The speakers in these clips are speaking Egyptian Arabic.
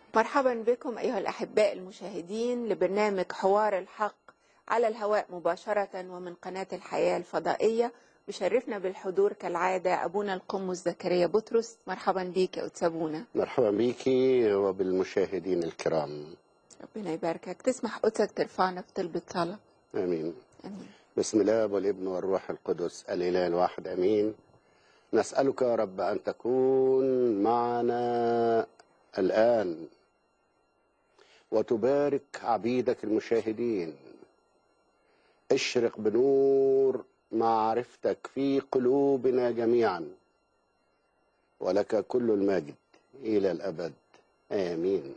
مرحبا بكم أيها الأحباء المشاهدين لبرنامج حوار الحق على الهواء مباشرة ومن قناة الحياة الفضائية بشرفنا بالحضور كالعادة أبونا القمص زكريا بطرس مرحبا بيك يا أتسابونا مرحبا بيكي وبالمشاهدين الكرام ربنا يباركك تسمح قدسك ترفعنا في طلبة صلاة امين أمين بسم الله والابن والروح القدس الاله الواحد امين نسالك يا رب ان تكون معنا الان وتبارك عبيدك المشاهدين اشرق بنور معرفتك في قلوبنا جميعا ولك كل المجد الى الابد امين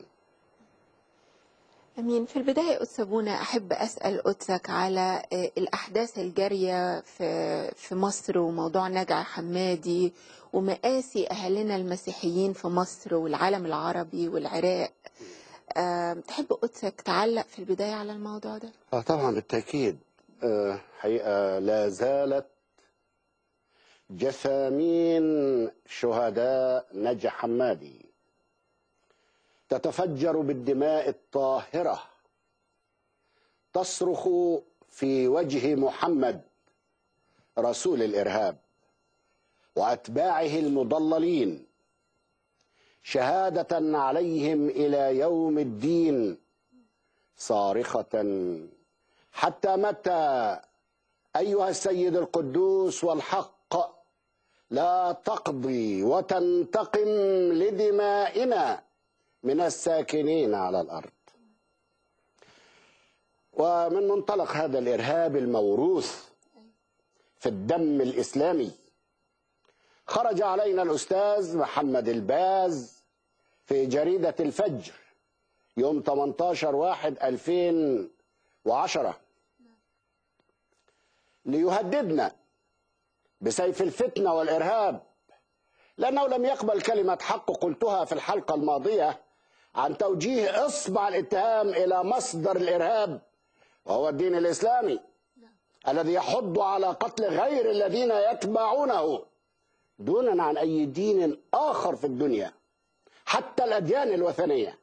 أمين في البداية أتسابونا أحب أسأل قدسك على آه، الأحداث الجارية في في مصر وموضوع نجع حمادي ومآسي أهلنا المسيحيين في مصر والعالم العربي والعراق آه، تحب قدسك تعلق في البداية على الموضوع ده؟ اه طبعا بالتاكيد آه، حقيقه لا زالت جثامين شهداء نجا حمادي تتفجر بالدماء الطاهره تصرخ في وجه محمد رسول الارهاب واتباعه المضللين شهاده عليهم الى يوم الدين صارخه حتى متى ايها السيد القدوس والحق لا تقضي وتنتقم لدمائنا من الساكنين على الارض ومن منطلق هذا الارهاب الموروث في الدم الاسلامي خرج علينا الاستاذ محمد الباز في جريده الفجر يوم 18 واحد 2010 ليهددنا بسيف الفتنه والارهاب لانه لم يقبل كلمه حق قلتها في الحلقه الماضيه عن توجيه اصبع الاتهام الى مصدر الارهاب وهو الدين الاسلامي الذي يحض على قتل غير الذين يتبعونه دونا عن اي دين اخر في الدنيا حتى الاديان الوثنيه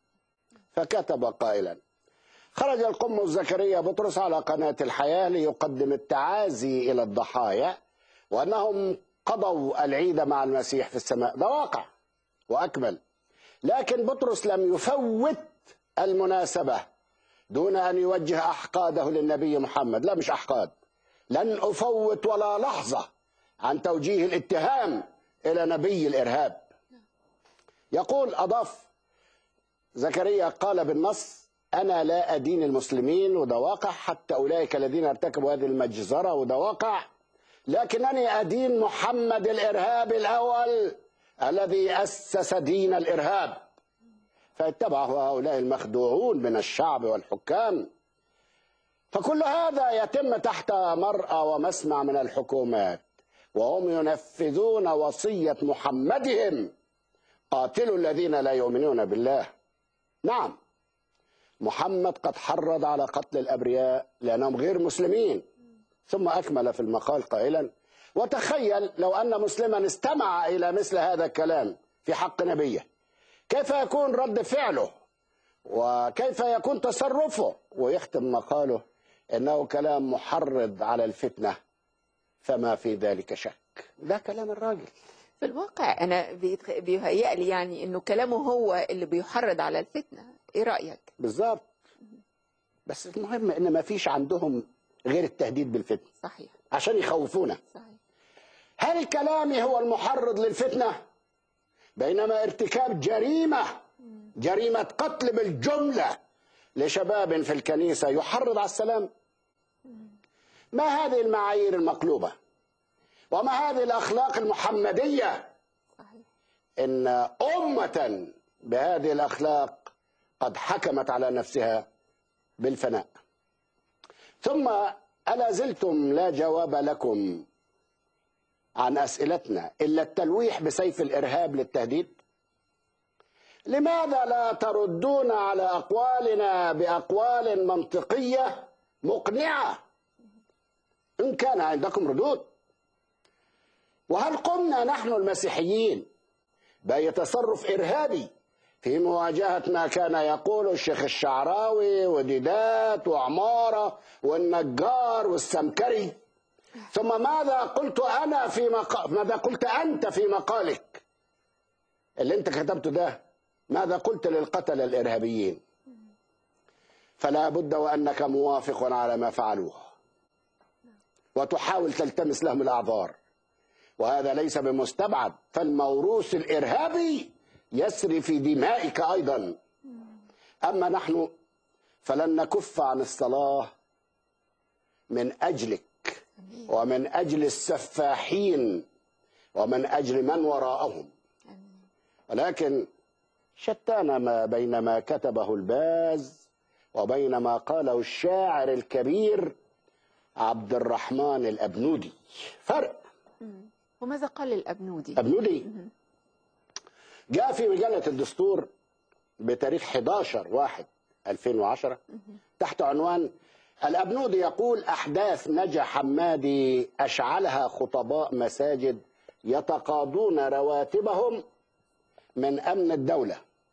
فكتب قائلا خرج القمص زكريا بطرس على قناه الحياه ليقدم التعازي الى الضحايا وانهم قضوا العيد مع المسيح في السماء ده واقع واكمل لكن بطرس لم يفوت المناسبه دون ان يوجه احقاده للنبي محمد لا مش احقاد لن افوت ولا لحظه عن توجيه الاتهام الى نبي الارهاب يقول اضاف زكريا قال بالنص انا لا ادين المسلمين وده واقع حتى اولئك الذين ارتكبوا هذه المجزره وده واقع لكنني ادين محمد الارهاب الاول الذي اسس دين الارهاب فاتبعه هؤلاء المخدوعون من الشعب والحكام فكل هذا يتم تحت مرأى ومسمع من الحكومات وهم ينفذون وصية محمدهم قاتلوا الذين لا يؤمنون بالله نعم محمد قد حرض على قتل الأبرياء لأنهم غير مسلمين ثم أكمل في المقال قائلا وتخيل لو أن مسلما استمع إلى مثل هذا الكلام في حق نبيه كيف يكون رد فعله وكيف يكون تصرفه ويختم مقاله انه كلام محرض على الفتنه فما في ذلك شك ده كلام الراجل في الواقع أنا بيتخ- بيهيألي يعني إنه كلامه هو اللي بيحرض على الفتنة إيه رأيك؟ بالظبط بس المهم ان ما فيش عندهم غير التهديد بالفتنه صحيح عشان يخوفونا صحيح هل كلامي هو المحرض للفتنه بينما ارتكاب جريمه جريمه قتل بالجمله لشباب في الكنيسه يحرض على السلام ما هذه المعايير المقلوبه وما هذه الاخلاق المحمديه صحيح ان امه بهذه الاخلاق قد حكمت على نفسها بالفناء ثم الا زلتم لا جواب لكم عن اسئلتنا الا التلويح بسيف الارهاب للتهديد لماذا لا تردون على اقوالنا باقوال منطقيه مقنعه ان كان عندكم ردود وهل قمنا نحن المسيحيين باي تصرف ارهابي في مواجهة ما كان يقوله الشيخ الشعراوي وديدات وعمارة والنجار والسمكري ثم ماذا قلت أنا في مق... ماذا قلت أنت في مقالك اللي أنت كتبته ده ماذا قلت للقتلة الإرهابيين فلا بد وأنك موافق على ما فعلوه وتحاول تلتمس لهم الأعذار وهذا ليس بمستبعد فالموروث الإرهابي يسري في دمائك أيضا أما نحن فلن نكف عن الصلاة من أجلك ومن أجل السفاحين ومن أجل من وراءهم ولكن شتان ما بين ما كتبه الباز وبين ما قاله الشاعر الكبير عبد الرحمن الأبنودي فرق وماذا قال الأبنودي؟ أبنودي جاء في مجلة الدستور بتاريخ 11 واحد 2010 تحت عنوان الأبنودي يقول أحداث نجا حمادي أشعلها خطباء مساجد يتقاضون رواتبهم من أمن الدولة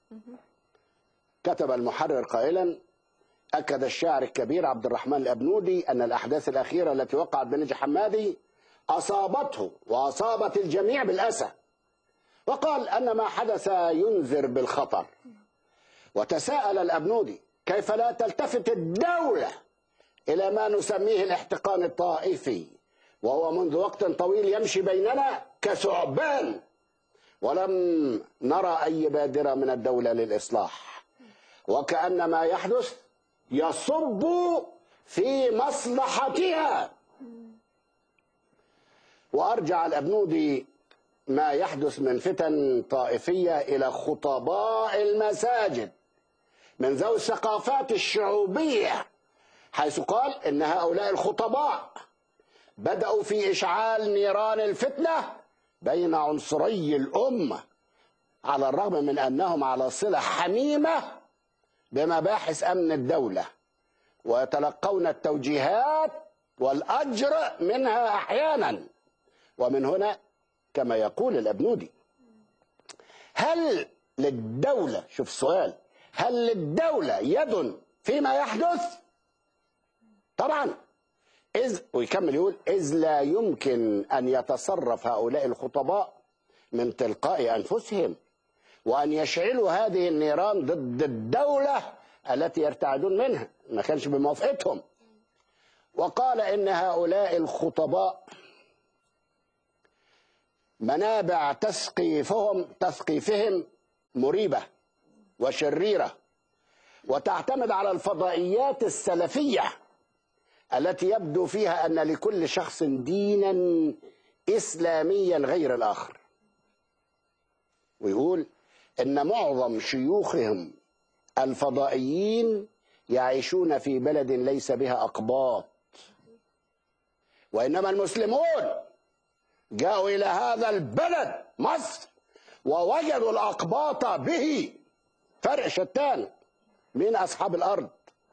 كتب المحرر قائلا أكد الشاعر الكبير عبد الرحمن الأبنودي أن الأحداث الأخيرة التي وقعت بنجا حمادي أصابته وأصابت الجميع بالأسى وقال أن ما حدث ينذر بالخطر وتساءل الأبنودي كيف لا تلتفت الدولة إلى ما نسميه الاحتقان الطائفي وهو منذ وقت طويل يمشي بيننا كثعبان ولم نرى أي بادرة من الدولة للإصلاح وكأن ما يحدث يصب في مصلحتها وأرجع الأبنودي ما يحدث من فتن طائفية إلى خطباء المساجد من ذوي الثقافات الشعوبية حيث قال إن هؤلاء الخطباء بدأوا في إشعال نيران الفتنة بين عنصري الأمة على الرغم من أنهم على صلة حميمة بمباحث أمن الدولة ويتلقون التوجيهات والأجر منها أحيانا ومن هنا كما يقول الأبنودي هل للدولة شوف السؤال هل للدولة يد فيما يحدث طبعا إذ ويكمل يقول إذ لا يمكن أن يتصرف هؤلاء الخطباء من تلقاء أنفسهم وأن يشعلوا هذه النيران ضد الدولة التي يرتعدون منها ما كانش بموافقتهم وقال إن هؤلاء الخطباء منابع تسقيفهم تثقيفهم مريبة وشريرة وتعتمد على الفضائيات السلفية التي يبدو فيها أن لكل شخص دينا إسلاميا غير الآخر ويقول إن معظم شيوخهم الفضائيين يعيشون في بلد ليس بها أقباط وإنما المسلمون جاءوا إلى هذا البلد مصر ووجدوا الأقباط به فرق شتان من أصحاب الأرض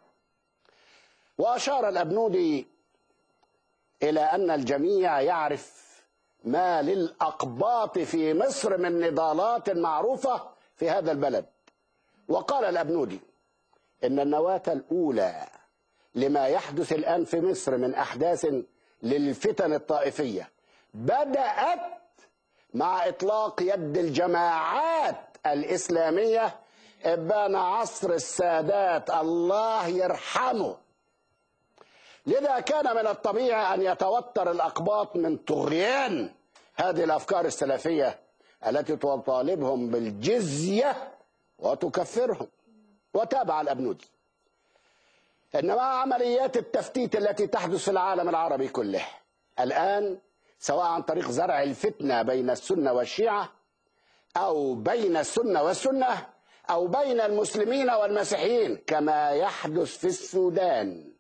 وأشار الأبنودي إلى أن الجميع يعرف ما للأقباط في مصر من نضالات معروفة في هذا البلد وقال الأبنودي إن النواة الأولى لما يحدث الآن في مصر من أحداث للفتن الطائفية بدأت مع إطلاق يد الجماعات الإسلامية إبان عصر السادات الله يرحمه لذا كان من الطبيعي أن يتوتر الأقباط من طغيان هذه الأفكار السلفية التي تطالبهم بالجزية وتكفرهم وتابع الأبنودي إن مع عمليات التفتيت التي تحدث في العالم العربي كله الآن سواء عن طريق زرع الفتنة بين السنة والشيعة أو بين السنة والسنة أو بين المسلمين والمسيحيين كما يحدث في السودان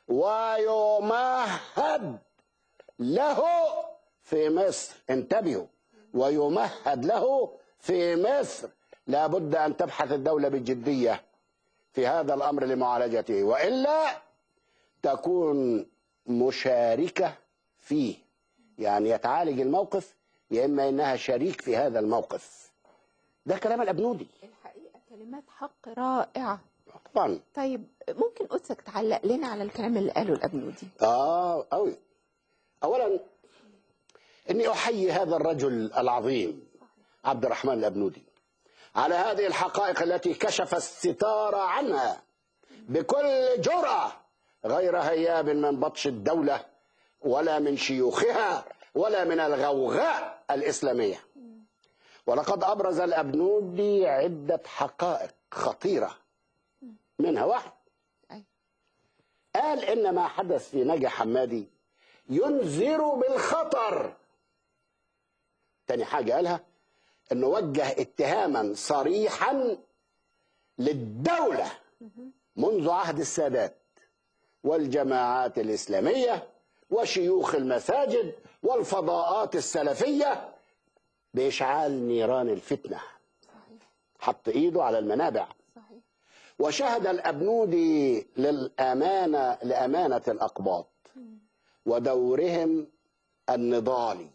ويمهد له في مصر انتبهوا ويمهد له في مصر لابد أن تبحث الدولة بجدية في هذا الأمر لمعالجته وإلا تكون مشاركة فيه يعني يتعالج الموقف يا إما إنها شريك في هذا الموقف ده كلام الأبنودي الحقيقة كلمات حق رائعة طبعا طيب ممكن قدسك تعلق لنا على الكلام اللي قاله الأبنودي اه قوي اولا اني احيي هذا الرجل العظيم عبد الرحمن الابنودي على هذه الحقائق التي كشف الستار عنها بكل جرأة غير هياب من بطش الدولة ولا من شيوخها ولا من الغوغاء الإسلامية ولقد أبرز الأبنودي عدة حقائق خطيرة منها واحد أي. قال إن ما حدث في نجا حمادي ينذر بالخطر تاني حاجة قالها انه وجه اتهاما صريحا للدولة منذ عهد السادات والجماعات الإسلامية وشيوخ المساجد والفضاءات السلفية بإشعال نيران الفتنة صحيح حط إيده على المنابع صحيح وشهد الأبنودي للأمانة لأمانة الأقباط ودورهم النضالي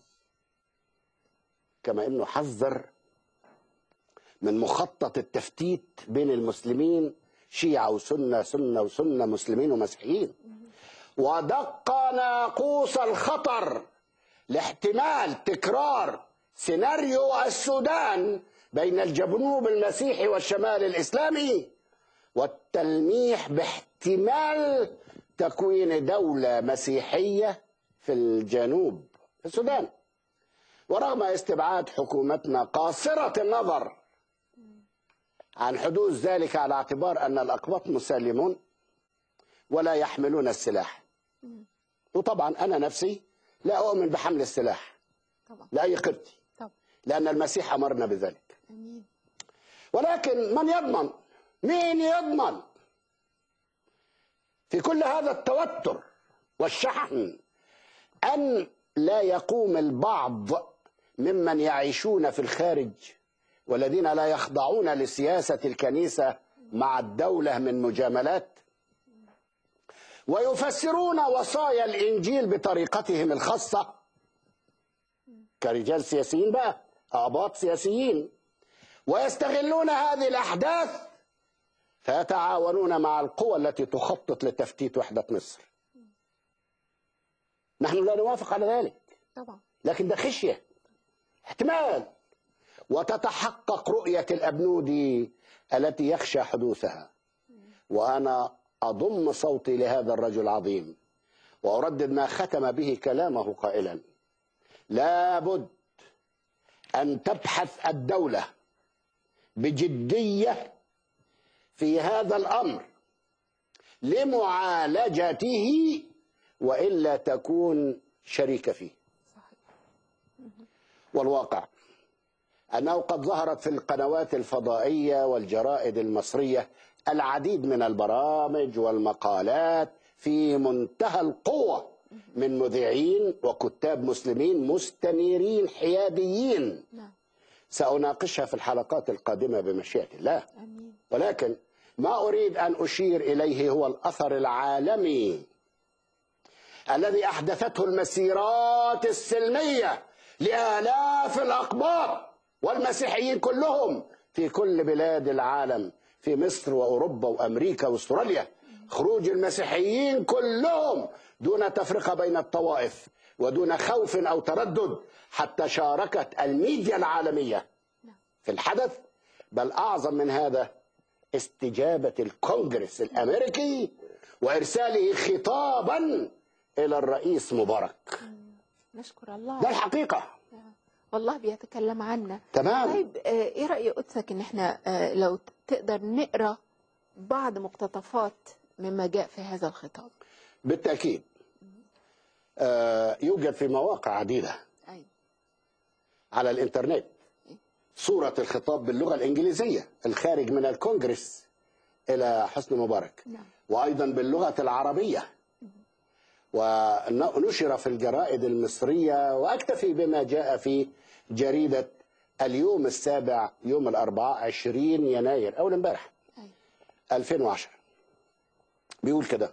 كما انه حذر من مخطط التفتيت بين المسلمين شيعة وسنة سنة وسنة مسلمين ومسيحيين ودق ناقوس الخطر لاحتمال تكرار سيناريو السودان بين الجنوب المسيحي والشمال الإسلامي والتلميح باحتمال تكوين دولة مسيحية في الجنوب في السودان ورغم استبعاد حكومتنا قاصرة النظر عن حدوث ذلك على اعتبار أن الأقباط مسالمون ولا يحملون السلاح وطبعا أنا نفسي لا أؤمن بحمل السلاح طبعا لأي قبطي طبعا لأن المسيح أمرنا بذلك أمين ولكن من يضمن مين يضمن في كل هذا التوتر والشحن أن لا يقوم البعض ممن يعيشون في الخارج والذين لا يخضعون لسياسة الكنيسة مع الدولة من مجاملات ويفسرون وصايا الإنجيل بطريقتهم الخاصة كرجال سياسيين بقى أقباط سياسيين ويستغلون هذه الأحداث فيتعاونون مع القوى التي تخطط لتفتيت وحدة مصر نحن لا نوافق على ذلك طبعا لكن ده خشية احتمال وتتحقق رؤية الأبنودي التي يخشى حدوثها وأنا أضم صوتي لهذا الرجل العظيم وأردد ما ختم به كلامه قائلا لابد أن تبحث الدولة بجدية في هذا الأمر لمعالجته وإلا تكون شريكة فيه صحيح والواقع أنه قد ظهرت في القنوات الفضائية والجرائد المصرية العديد من البرامج والمقالات في منتهى القوة من مذيعين وكتاب مسلمين مستنيرين حياديين نعم سأناقشها في الحلقات القادمة بمشيئة الله أمين ولكن ما أريد أن أشير إليه هو الأثر العالمي الذي أحدثته المسيرات السلمية لآلاف الأقباط والمسيحيين كلهم في كل بلاد العالم في مصر وأوروبا وأمريكا وأستراليا خروج المسيحيين كلهم دون تفرقة بين الطوائف ودون خوف أو تردد حتى شاركت الميديا العالمية في الحدث بل أعظم من هذا استجابة الكونغرس الأمريكي وإرساله خطابا إلى الرئيس مبارك نشكر الله ده الحقيقة والله بيتكلم عنا تمام طيب آه، ايه رأي قدسك ان احنا آه، لو تقدر نقرا بعض مقتطفات مما جاء في هذا الخطاب بالتأكيد آه، يوجد في مواقع عديدة ايوه على الإنترنت صورة الخطاب باللغة الإنجليزية الخارج من الكونغرس إلى حسني مبارك نعم وأيضا باللغة العربية ونشر في الجرائد المصرية وأكتفي بما جاء في جريدة اليوم السابع يوم الأربعاء 20 يناير أول امبارح ايوه 2010 بيقول كده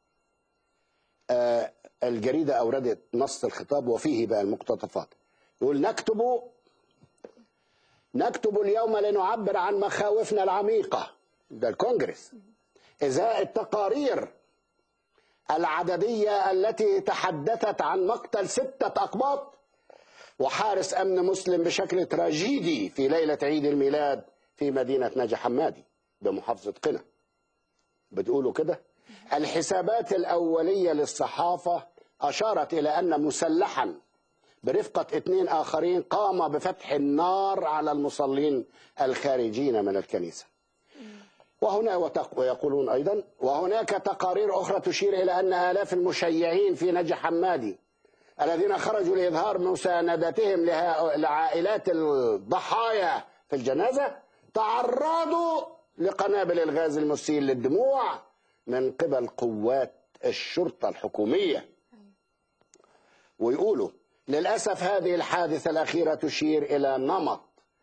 آه الجريدة أوردت نص الخطاب وفيه بقى المقتطفات يقول نكتب نكتب اليوم لنعبر عن مخاوفنا العميقة ده الكونجرس إزاء التقارير العددية التي تحدثت عن مقتل ستة أقباط وحارس أمن مسلم بشكل تراجيدي في ليلة عيد الميلاد في مدينة نجا حمادي بمحافظة قنا بتقولوا كده الحسابات الأولية للصحافة أشارت إلى أن مسلحا برفقة اثنين آخرين قام بفتح النار على المصلين الخارجين من الكنيسة وهنا وتق- ويقولون أيضا وهناك تقارير أخرى تشير إلى أن آلاف المشيعين في نجا حمادي الذين خرجوا لإظهار مساندتهم لها- لعائلات الضحايا في الجنازة تعرضوا لقنابل الغاز المسيل للدموع من قبل قوات الشرطة الحكومية ويقولوا للأسف هذه الحادثة الأخيرة تشير إلى نمط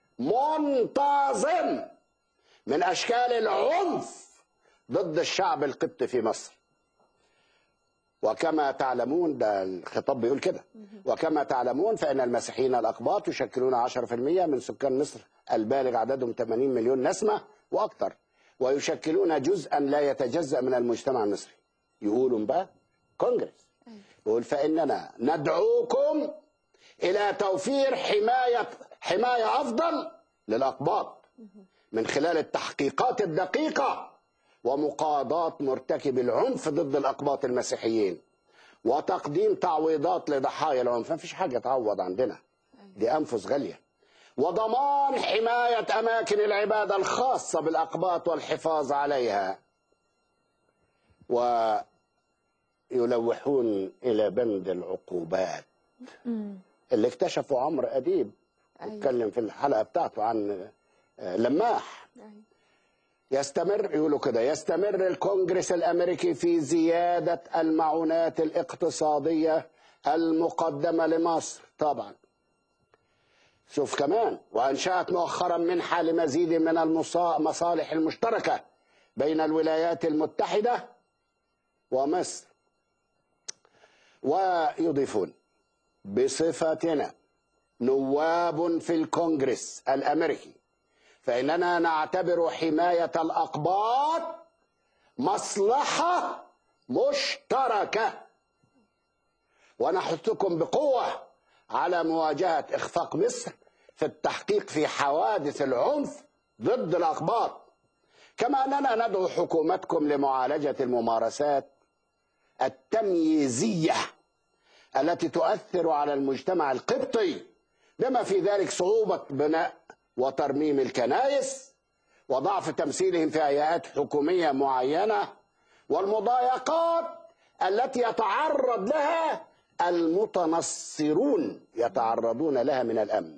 منتظم من أشكال العنف ضد الشعب القبطي في مصر وكما تعلمون ده الخطاب بيقول كده وكما تعلمون فإن المسيحيين الأقباط يشكلون 10% من سكان مصر البالغ عددهم 80 مليون نسمة وأكثر ويشكلون جزءا لا يتجزأ من المجتمع المصري يقولون بقى كونجرس يقول فإننا ندعوكم إلى توفير حماية حماية أفضل للأقباط من خلال التحقيقات الدقيقة ومقاضاة مرتكب العنف ضد الأقباط المسيحيين وتقديم تعويضات لضحايا العنف ما فيش حاجة تعوض عندنا دي أنفس غالية وضمان حماية أماكن العبادة الخاصة بالأقباط والحفاظ عليها ويلوحون إلى بند العقوبات اللي اكتشفوا عمرو أديب أيوة. اتكلم في الحلقة بتاعته عن آه، لماح أيوة. يستمر يقولوا كده يستمر الكونجرس الامريكي في زياده المعونات الاقتصاديه المقدمه لمصر طبعا شوف كمان وانشات مؤخرا منحه لمزيد من المصالح المشتركه بين الولايات المتحده ومصر ويضيفون بصفتنا نواب في الكونجرس الامريكي فإننا نعتبر حماية الأقباط مصلحة مشتركة ونحثكم بقوة على مواجهة إخفاق مصر في التحقيق في حوادث العنف ضد الأقباط كما أننا ندعو حكومتكم لمعالجة الممارسات التمييزية التي تؤثر على المجتمع القبطي بما في ذلك صعوبة بناء وترميم الكنائس وضعف تمثيلهم في هيئات حكومية معينة والمضايقات التي يتعرض لها المتنصرون يتعرضون لها من الأمن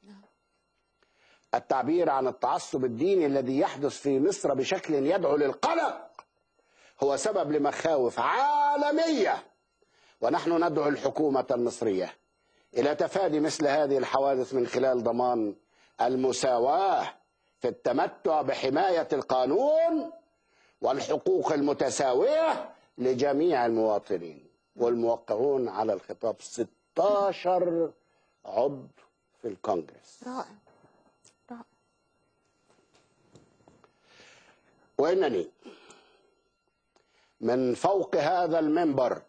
التعبير عن التعصب الديني الذي يحدث في مصر بشكل يدعو للقلق هو سبب لمخاوف عالمية ونحن ندعو الحكومة المصرية إلى تفادي مثل هذه الحوادث من خلال ضمان المساواة في التمتع بحماية القانون والحقوق المتساوية لجميع المواطنين والموقعون على الخطاب 16 عضو في الكونغرس رائع رائع وإنني من فوق هذا المنبر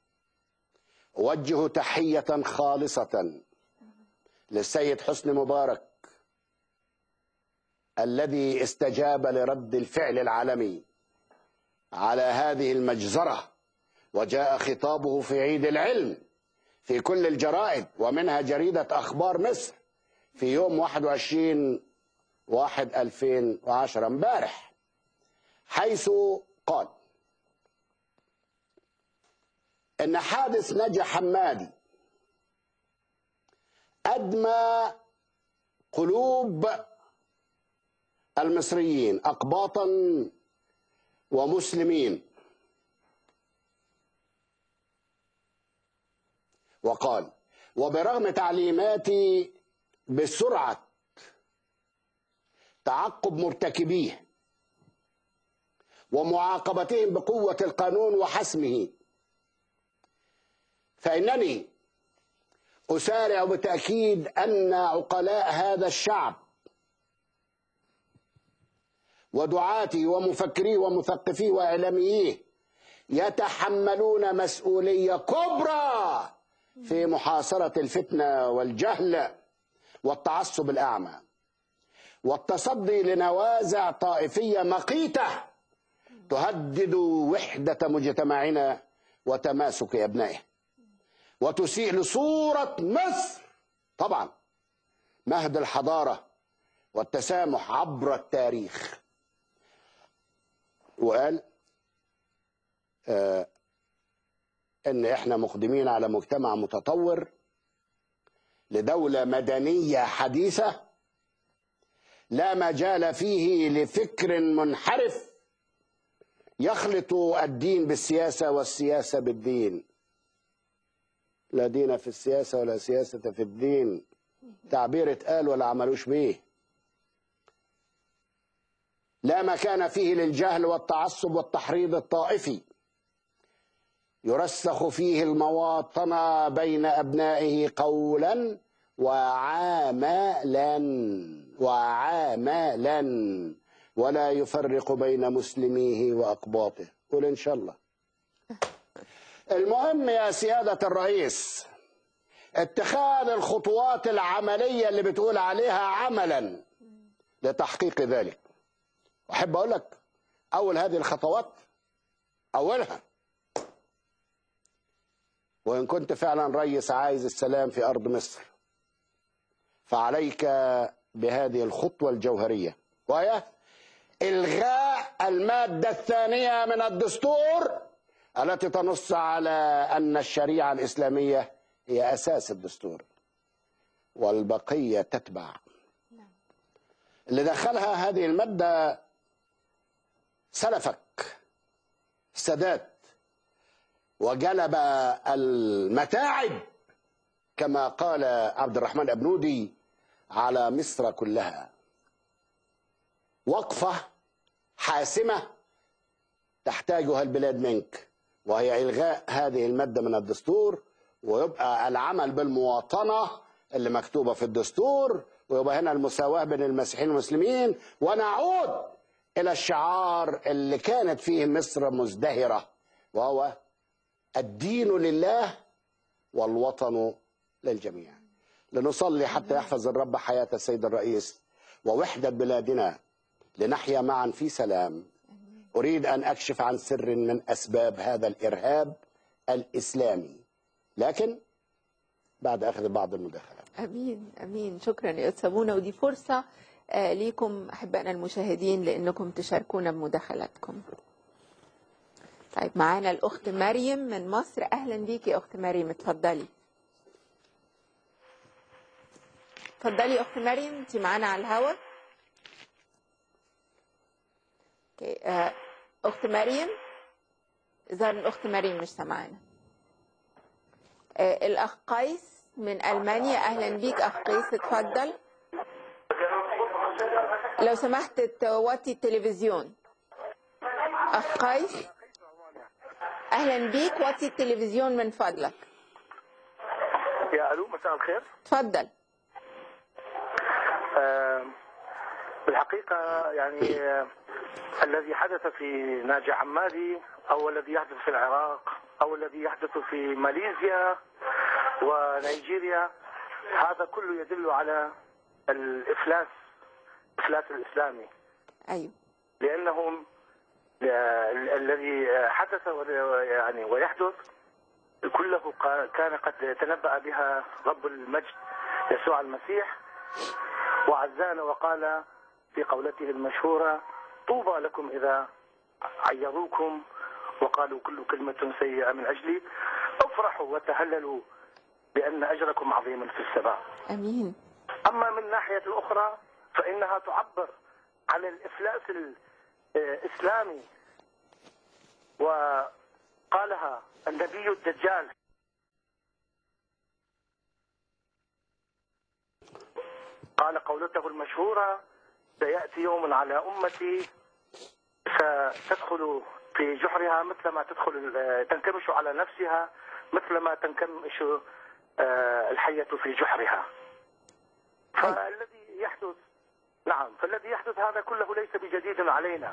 أوجه تحية خالصة للسيد حسني مبارك الذي استجاب لرد الفعل العالمي على هذه المجزرة وجاء خطابه في عيد العلم في كل الجرائد ومنها جريدة أخبار مصر في يوم 21 واحد 2010 امبارح حيث قال ان حادث نجا حمادي ادمى قلوب المصريين اقباطا ومسلمين وقال وبرغم تعليماتي بسرعه تعقب مرتكبيه ومعاقبتهم بقوه القانون وحسمه فإنني أسارع بتأكيد أن عقلاء هذا الشعب ودعاته ومفكريه ومثقفيه واعلامييه يتحملون مسؤوليه كبرى في محاصره الفتنه والجهل والتعصب الاعمى والتصدي لنوازع طائفيه مقيته تهدد وحده مجتمعنا وتماسك ابنائه وتسيء لصوره مصر طبعا مهد الحضاره والتسامح عبر التاريخ وقال آه ان احنا مقدمين على مجتمع متطور لدوله مدنيه حديثه لا مجال فيه لفكر منحرف يخلط الدين بالسياسه والسياسه بالدين لا دين في السياسه ولا سياسه في الدين تعبير اتقال ولا عملوش بيه لا مكان فيه للجهل والتعصب والتحريض الطائفي يرسخ فيه المواطنة بين أبنائه قولا وعاملا وعاملا ولا يفرق بين مسلميه وأقباطه قل إن شاء الله المهم يا سيادة الرئيس اتخاذ الخطوات العملية اللي بتقول عليها عملا لتحقيق ذلك واحب اقول لك اول هذه الخطوات اولها وان كنت فعلا ريس عايز السلام في ارض مصر فعليك بهذه الخطوه الجوهريه وهي الغاء الماده الثانيه من الدستور التي تنص على ان الشريعه الاسلاميه هي اساس الدستور والبقيه تتبع اللي دخلها هذه الماده سلفك السادات وجلب المتاعب كما قال عبد الرحمن أبنودي على مصر كلها وقفة حاسمة تحتاجها البلاد منك وهي إلغاء هذه المادة من الدستور ويبقى العمل بالمواطنة اللي مكتوبة في الدستور ويبقى هنا المساواة بين المسيحيين والمسلمين ونعود إلى الشعار اللي كانت فيه مصر مزدهرة وهو الدين لله والوطن للجميع لنصلي حتى يحفظ الرب حياة السيد الرئيس ووحدة بلادنا لنحيا معا في سلام أريد أن أكشف عن سر من أسباب هذا الإرهاب الإسلامي لكن بعد أخذ بعض المداخلات امين امين شكرا يا استاذ بونا ودي فرصه آه، ليكم احبائنا المشاهدين لانكم تشاركونا بمداخلاتكم طيب معانا الاخت مريم من مصر اهلا بيكي يا اخت مريم اتفضلي اتفضلي يا اخت مريم انت معانا على الهوا اوكي آه، اخت مريم ظهر الاخت مريم مش سامعانا آه، الاخ قيس من المانيا اهلا بيك اخ قيس اتفضل لو سمحت توطي التلفزيون اخ قيس اهلا بيك وطي التلفزيون من فضلك يا الو مساء الخير اتفضل آه، بالحقيقه يعني آه، الذي حدث في ناجي عمادي او الذي يحدث في العراق او الذي يحدث في ماليزيا ونيجيريا هذا كله يدل على الافلاس الافلاس الاسلامي ايوه لانهم آه، الذي حدث و- يعني ويحدث كله قا- كان قد تنبأ بها رب المجد يسوع المسيح وعزانا وقال في قولته المشهورة طوبى لكم إذا عيروكم وقالوا كل كلمة سيئة من أجلي افرحوا وتهللوا بأن أجركم عظيم في السماء امين أما من ناحية أخرى فإنها تعبر عن الإفلاس الإسلامي وقالها النبي الدجال قال قولته المشهورة سيأتي يوم على أمتي ستدخل في جحرها مثل ما تدخل تنكمش على نفسها مثل ما تنكمش آه، الحية في جحرها فالذي يحدث نعم فالذي يحدث هذا كله ليس بجديد علينا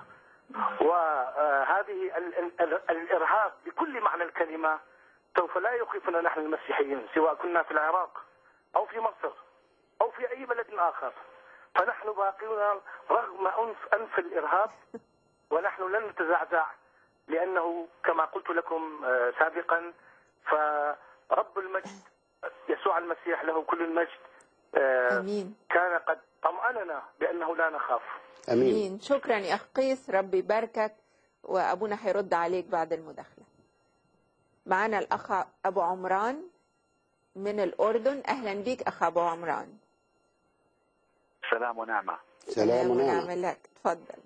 وهذه ال- ال- ال- الإرهاب بكل معنى الكلمة سوف لا يخيفنا نحن المسيحيين سواء كنا في العراق أو في مصر أو في أي بلد آخر فنحن باقون رغم أنف, أنف الإرهاب ونحن لن نتزعزع لأنه كما قلت لكم آه، سابقا فرب المجد يسوع المسيح له كل المجد آه، امين كان قد طمأننا بأنه لا نخاف امين امين شكرا يا اخ قيس ربي يباركك وابونا هيرد عليك بعد المداخله معانا الاخ ابو عمران من الاردن اهلا بيك اخ ابو عمران سلام ونعمة سلام ونعمه ونعم لك تفضل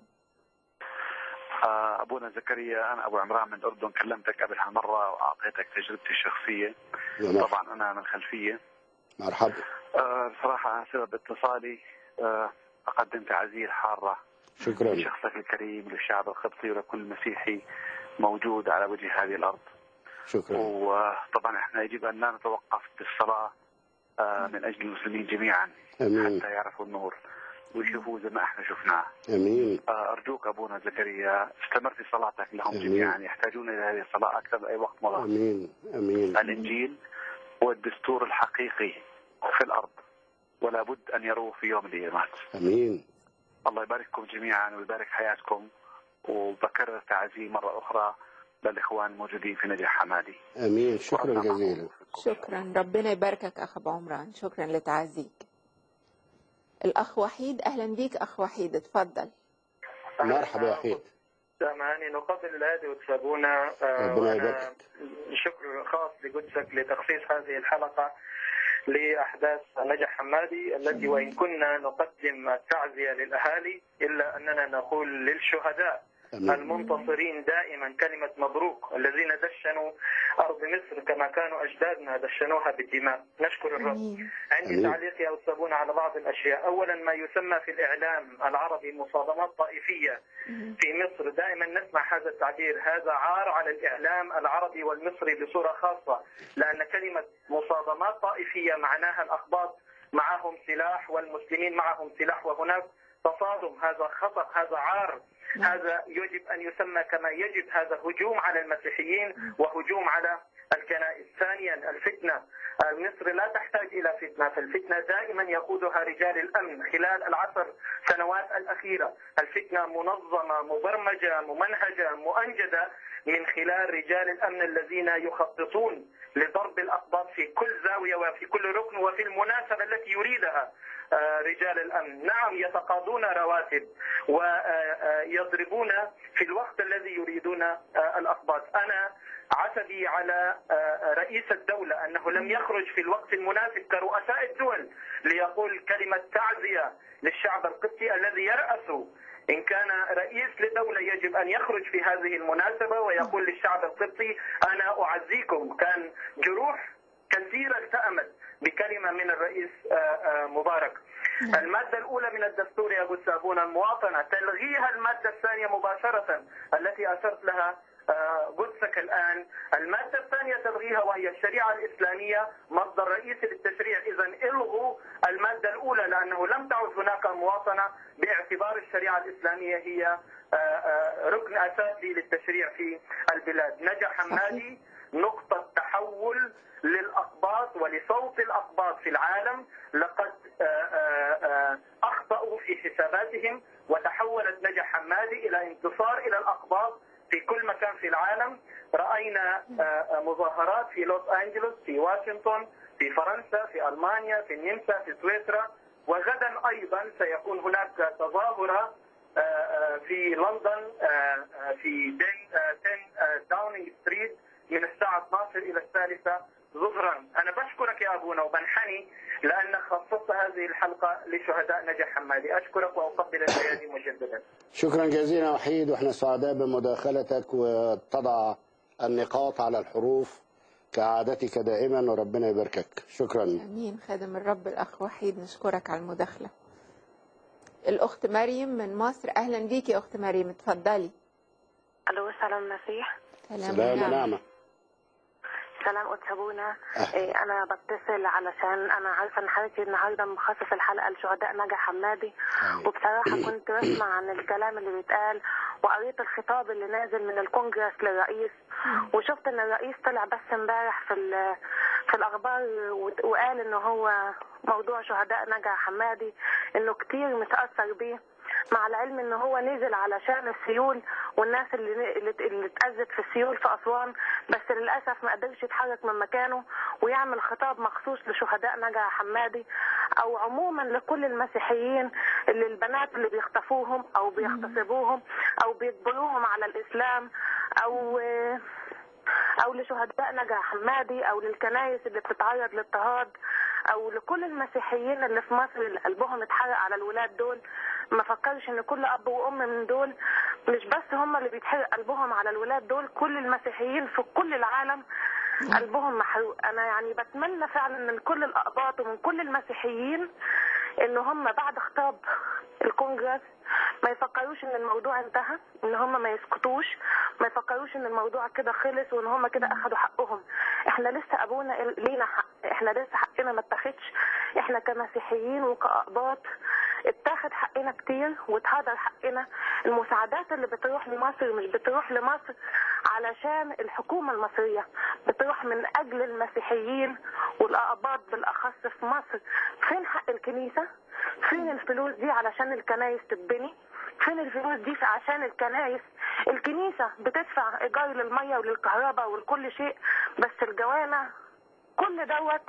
آه، أبونا زكريا أنا أبو عمران من الأردن كلمتك قبل هالمرة وأعطيتك تجربتي الشخصية يا مرحبا طبعا أنا من خلفية مرحبا آه، بصراحة عن سبب اتصالي آه، أقدم تعزية حارة شكرا لشخصك الكريم للشعب القبطي ولكل مسيحي موجود على وجه هذه الأرض شكرا وطبعا احنا يجب أن لا نتوقف بالصلاة آه، من أجل المسلمين جميعا امين حتى يعرفوا النور ويشوفوا زي ما احنا شفناه امين أرجوك أبونا زكريا استمر في صلاتك لهم آمين. جميعا يحتاجون إلى هذه الصلاة أكثر من أي وقت مضى امين امين الإنجيل هو الدستور الحقيقي في الأرض ولا بد أن يروه في يوم من الأيامات امين الله يبارككم جميعا ويبارك حياتكم وبكرر تعزي مرة أخرى للإخوان الموجودين في نجاح حمادي امين شكرا جزيلا شكرا ربنا يباركك اخ ابو عمران شكرا لتعزيك الاخ وحيد اهلا بيك اخ وحيد اتفضل مرحبا يا وحيد سامعني نقبل الهادي وتسابونا آه، ربنا وأنا يباركك. شكر خاص لقدسك لتخصيص هذه الحلقة لأحداث نجح حمادي التي وإن كنا نقدم التعزية للأهالي إلا أننا نقول للشهداء امين المنتصرين دائما كلمة مبروك الذين دشنوا أرض مصر كما كانوا أجدادنا دشنوها بالدماء نشكر الرب امين عندي أمين. تعليق يا أستاذون على بعض الأشياء أولا ما يسمى في الإعلام العربي مصادمات طائفية في مصر دائما نسمع هذا التعبير هذا عار على الإعلام العربي والمصري بصورة خاصة لأن كلمة مصادمات طائفية معناها الأقباط معهم سلاح والمسلمين معهم سلاح وهناك تصادم هذا خطأ هذا عار هذا يجب أن يسمى كما يجب هذا هجوم على المسيحيين وهجوم على الكنائس ثانيا الفتنة مصر لا تحتاج إلى فتنة فالفتنة دائما يقودها رجال الأمن خلال العشر سنوات الأخيرة الفتنة منظمة مبرمجة ممنهجة مؤنجدة من خلال رجال الأمن الذين يخططون لضرب الأقباط في كل زاوية وفي كل ركن وفي المناسبة التي يريدها آه، رجال الأمن نعم يتقاضون رواتب ويضربون في الوقت الذي يريدون آه، الأقباط أنا عتبي على آه، رئيس الدولة أنه لم يخرج في الوقت المناسب كرؤساء الدول ليقول كلمة تعزية للشعب القبطي الذي يرأس إن كان رئيس لدولة يجب أن يخرج في هذه المناسبة ويقول للشعب القبطي أنا أعزيكم كان جروح كثيرة التأمت بكلمة من الرئيس آه، آه، مبارك المادة الأولى من الدستور يا أبو سابون المواطنة تلغيها المادة الثانية مباشرة التي أشرت لها آه، قدسك الآن المادة الثانية تلغيها وهي الشريعة الإسلامية مصدر رئيسي للتشريع إذا إلغوا المادة الأولى لأنه لم تعد هناك مواطنة باعتبار الشريعة الإسلامية هي آه، آه، ركن أساسي للتشريع في البلاد نجح حمادي نقطة تحول للأقباط ولصوت الأقباط في العالم لقد آه، آه، آه، أخطأوا في حساباتهم وتحولت نجح حمادي إلى انتصار إلى الأقباط في كل مكان في العالم رأينا آه، آه، مظاهرات في لوس أنجلوس في واشنطن في فرنسا في ألمانيا في النمسا في سويسرا وغدا أيضا سيكون هناك تظاهرة آه، آه، في لندن آه، آه، في 10 داونينج ستريت من الساعة 12 إلى الثالثة ظهرا أنا بشكرك يا أبونا وبنحني لأنك خصصت هذه الحلقة لشهداء نجح حمادي أشكرك وأقبل الأيادي مجددا شكرا جزيلا وحيد واحنا سعداء بمداخلتك وتضع النقاط على الحروف كعادتك دائما وربنا يباركك شكرا امين خادم الرب الاخ وحيد نشكرك على المداخله الاخت مريم من مصر اهلا بيك يا اخت مريم اتفضلي الو سلام المسيح سلام سلام ونعم. ونعمة السلام قدس ابونا إيه انا بتصل علشان انا عارفه ان حضرتك النهارده مخصص الحلقه لشهداء نجا حمادي وبصراحه كنت بسمع عن الكلام اللي بيتقال وقريت الخطاب اللي نازل من الكونجرس للرئيس وشفت ان الرئيس طلع بس امبارح في ال- في الاخبار و- وقال ان هو موضوع شهداء نجا حمادي انه كتير متاثر بيه مع العلم ان هو نزل علشان السيول والناس اللي اللي اللي اتأذت في السيول في اسوان بس للاسف ما قدرش يتحرك من مكانه ويعمل خطاب مخصوص لشهداء نجا حمادي او عموما لكل المسيحيين اللي البنات اللي بيخطفوهم او بيغتصبوهم او بيجبروهم على الاسلام او او لشهداء نجا حمادي او للكنايس اللي بتتعرض لاضطهاد او لكل المسيحيين اللي في مصر اللي قلبهم اتحرق على الولاد دول ما فكرش ان كل اب وام من دول مش بس هم اللي بيتحرق قلبهم على الولاد دول كل المسيحيين في كل العالم قلبهم محروق انا يعني بتمنى فعلا من كل الاقباط ومن كل المسيحيين ان هم بعد خطاب الكونجرس ما يفكروش ان الموضوع انتهى ان هم ما يسكتوش ما يفكروش ان الموضوع كده خلص وان هم كده اخدوا حقهم احنا لسه ابونا لينا حق احنا لسه حقنا ما اتاخدش احنا كمسيحيين وكاقباط اتاخد حقنا كتير واتهدر حقنا المساعدات اللي بتروح لمصر مش بتروح لمصر علشان الحكومة المصرية بتروح من أجل المسيحيين والأقباط بالأخص في مصر فين حق الكنيسة فين الفلوس دي علشان الكنايس تتبني فين الفلوس دي في- عشان الكنايس الكنيسة بتدفع إيجار للمية وللكهرباء ولكل شيء بس الجوامع كل دوت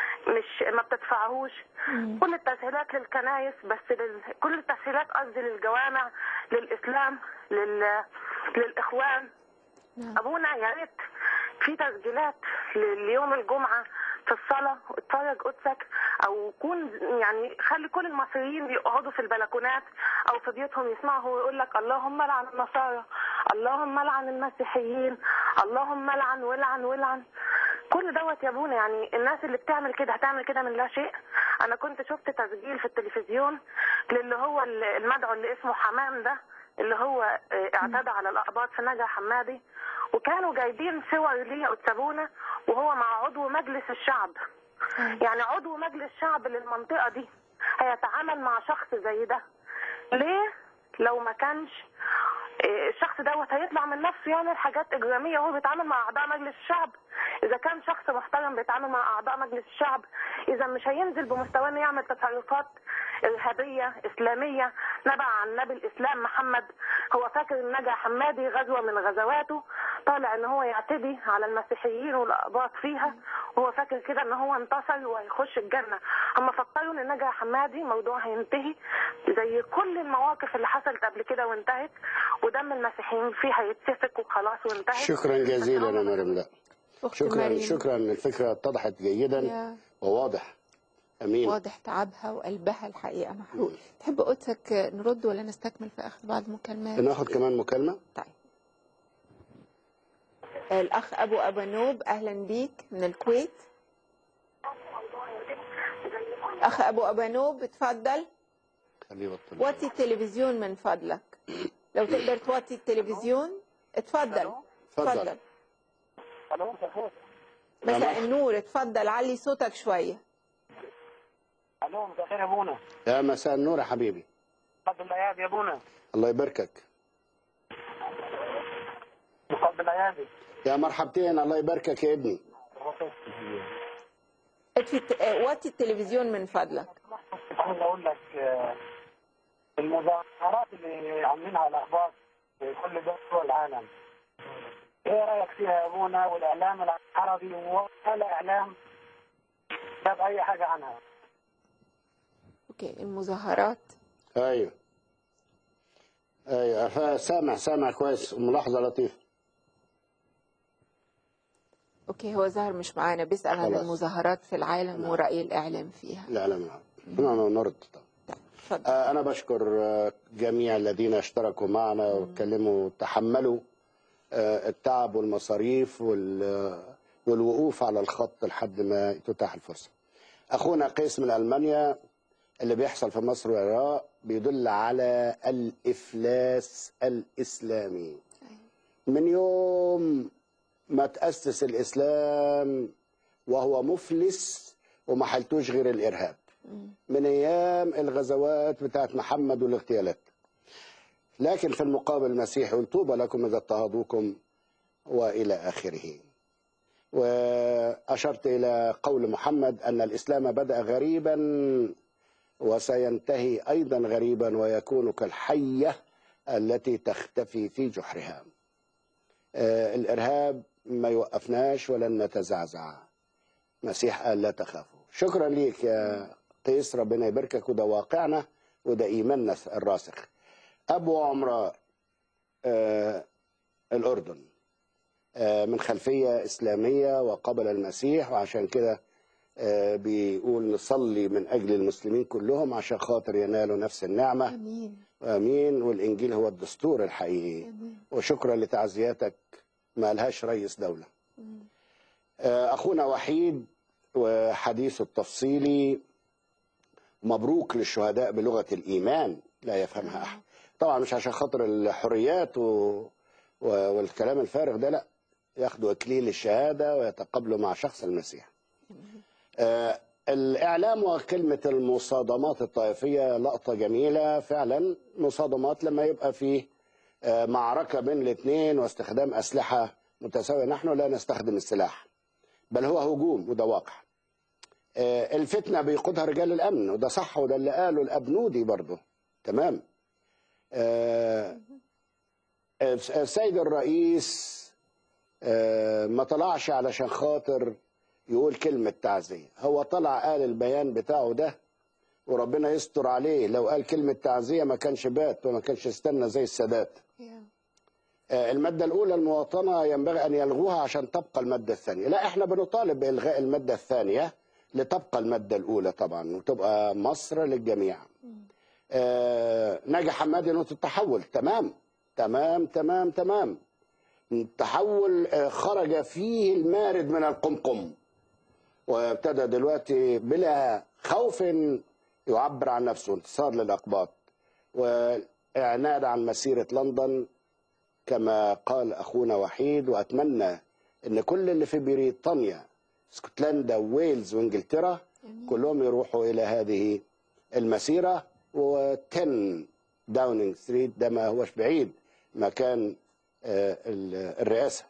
مش ما بتدفعهوش كل التسهيلات للكنايس بس لل... كل التسهيلات قصدي للجوامع للاسلام لل... للاخوان نعم. ابونا يا ريت في تسجيلات ل- ليوم الجمعه في الصلاه اتفرج قدسك او كون يعني خلي كل المصريين يقعدوا في البلكونات او في بيوتهم يسمعوا ويقول لك اللهم لعن النصارى اللهم لعن المسيحيين اللهم لعن ولعن ولعن كل دوت يا ابونا يعني الناس اللي بتعمل كده هتعمل كده من لا شيء انا كنت شفت تسجيل في التلفزيون للي هو ال- المدعو اللي اسمه حمام ده اللي هو اه، اعتدى على الاقباط في نجا حمادي وكانوا جايبين صور ليه قدسابونا وهو مع عضو مجلس الشعب يعني عضو مجلس شعب للمنطقة دي هيتعامل مع شخص زي ده ليه لو ما كانش إيه، الشخص دوت هيطلع من نفسه يعمل حاجات إجرامية وهو بيتعامل مع أعضاء مجلس الشعب إذا كان شخص محترم بيتعامل مع أعضاء مجلس الشعب إذا مش هينزل بمستواه إنه يعمل تصرفات إرهابية إسلامية نبع عن نبي الإسلام محمد هو فاكر إن نجا حمادي غزوة من غزواته طالع إن هو يعتدي على المسيحيين والأقباط فيها وهو فاكر كده إن هو انتصر وهيخش الجنة هم فكروا إن نجا حمادي موضوع هينتهي زي كل المواقف اللي حصلت قبل كده وانتهت ودم المسيحيين فيها يتسفك وخلاص وانتهت شكرا جزيلا يا مريم لا أخت شكرا مريم شكرا الفكرة اتضحت جيدا يا وواضح أمين واضح تعبها وقلبها الحقيقة محروق تحب قدسك نرد ولا نستكمل في آخر بعض المكالمات ناخد كمان مكالمة طيب الأخ أبو أبانوب أهلا بيك من الكويت أخ أبو أبانوب اتفضل خليه يبطل وطي التلفزيون من فضلك لو تقدر توطي التلفزيون اتفضل اتفضل. الو مساء مساء النور اتفضل علي صوتك شوية الو مساء الخير يا ابونا يا مساء النور يا حبيبي قبل الايادي يا ابونا الله يباركك قبل الايادي يا مرحبتين الله يباركك يا ابني اطفي الت- اه، وطي التلفزيون من فضلك عايز اقول لك آه، المظاهرات اللي عاملينها الاخبار في كل دول العالم ايه رايك فيها يا ابونا والاعلام العربي ولا اعلام جاب اي حاجه عنها اوكي المظاهرات ايوه ايوه فا- سامع سامع كويس ملاحظة لطيفة اوكي هو ظهر مش معانا بيسأل عن خلاص. المظاهرات في العالم نعم. ورأي الإعلام فيها الإعلام العربي نعم نرد طبعا طيب، اتفضل آه، أنا بشكر آه، جميع الذين اشتركوا معنا واتكلموا وتحملوا آه، التعب والمصاريف وال- والوقوف على الخط لحد ما تتاح الفرصة أخونا قيس من ألمانيا اللي بيحصل في مصر والعراق بيدل على الإفلاس الإسلامي من يوم ما تأسس الإسلام وهو مفلس وما حلتوش غير الإرهاب من أيام الغزوات بتاعت محمد والاغتيالات لكن في المقابل المسيح يقول طوبى لكم إذا اضطهدوكم وإلى آخره وأشرت إلى قول محمد أن الإسلام بدأ غريبا وسينتهي أيضا غريبا ويكون كالحية التي تختفي في جحرها آه، الإرهاب ما يوقفناش ولن نتزعزع مسيح قال لا تخافوا شكرا ليك يا قيس ربنا يباركك وده واقعنا وده إيماننا الراسخ أبو عمراء آه، الأردن آه، من خلفية إسلامية وقبل المسيح وعشان كده آه، بيقول نصلي من أجل المسلمين كلهم عشان خاطر ينالوا نفس النعمة امين آمين والإنجيل هو الدستور الحقيقي امين وشكرا لتعزياتك ما لهاش رئيس دولة آه، أخونا وحيد وحديثه التفصيلي مبروك للشهداء بلغة الإيمان لا يفهمها أحد طبعا مش عشان خاطر الحريات و... و... والكلام الفارغ ده لا ياخدوا إكليل الشهادة ويتقابلوا مع شخص المسيح آه، الإعلام وكلمة المصادمات الطائفية لقطة جميلة فعلا مصادمات لما يبقى فيه آه، معركة بين الاثنين واستخدام أسلحة متساوية نحن لا نستخدم السلاح بل هو هجوم وده واقع آه، الفتنة بيقودها رجال الأمن وده صح وده اللي قاله الأبنودي برضه تمام آه، آه، السيد الرئيس آه، ما طلعش علشان خاطر يقول كلمة تعزية هو طلع قال البيان بتاعه ده وربنا يستر عليه لو قال كلمة تعزية ما كانش بات وما كانش استنى زي السادات يا. آه، المادة الأولى المواطنة ينبغي أن يلغوها عشان تبقى المادة الثانية لا احنا بنطالب بإلغاء المادة الثانية لتبقى المادة الأولى طبعا وتبقى مصر للجميع آه، ناجي حمادي نقطة التحول تمام تمام تمام تمام التحول آه، خرج فيه المارد من القمقم وابتدى دلوقتي بلا خوف يعبر عن نفسه انتصار للأقباط وإعلان عن مسيرة لندن كما قال أخونا وحيد وأتمنى أن كل اللي في بريطانيا اسكتلندا وويلز وانجلترا كلهم يروحوا إلى هذه المسيرة و10 داونينج ستريت ده ما هوش بعيد مكان آه، ال- الرئاسة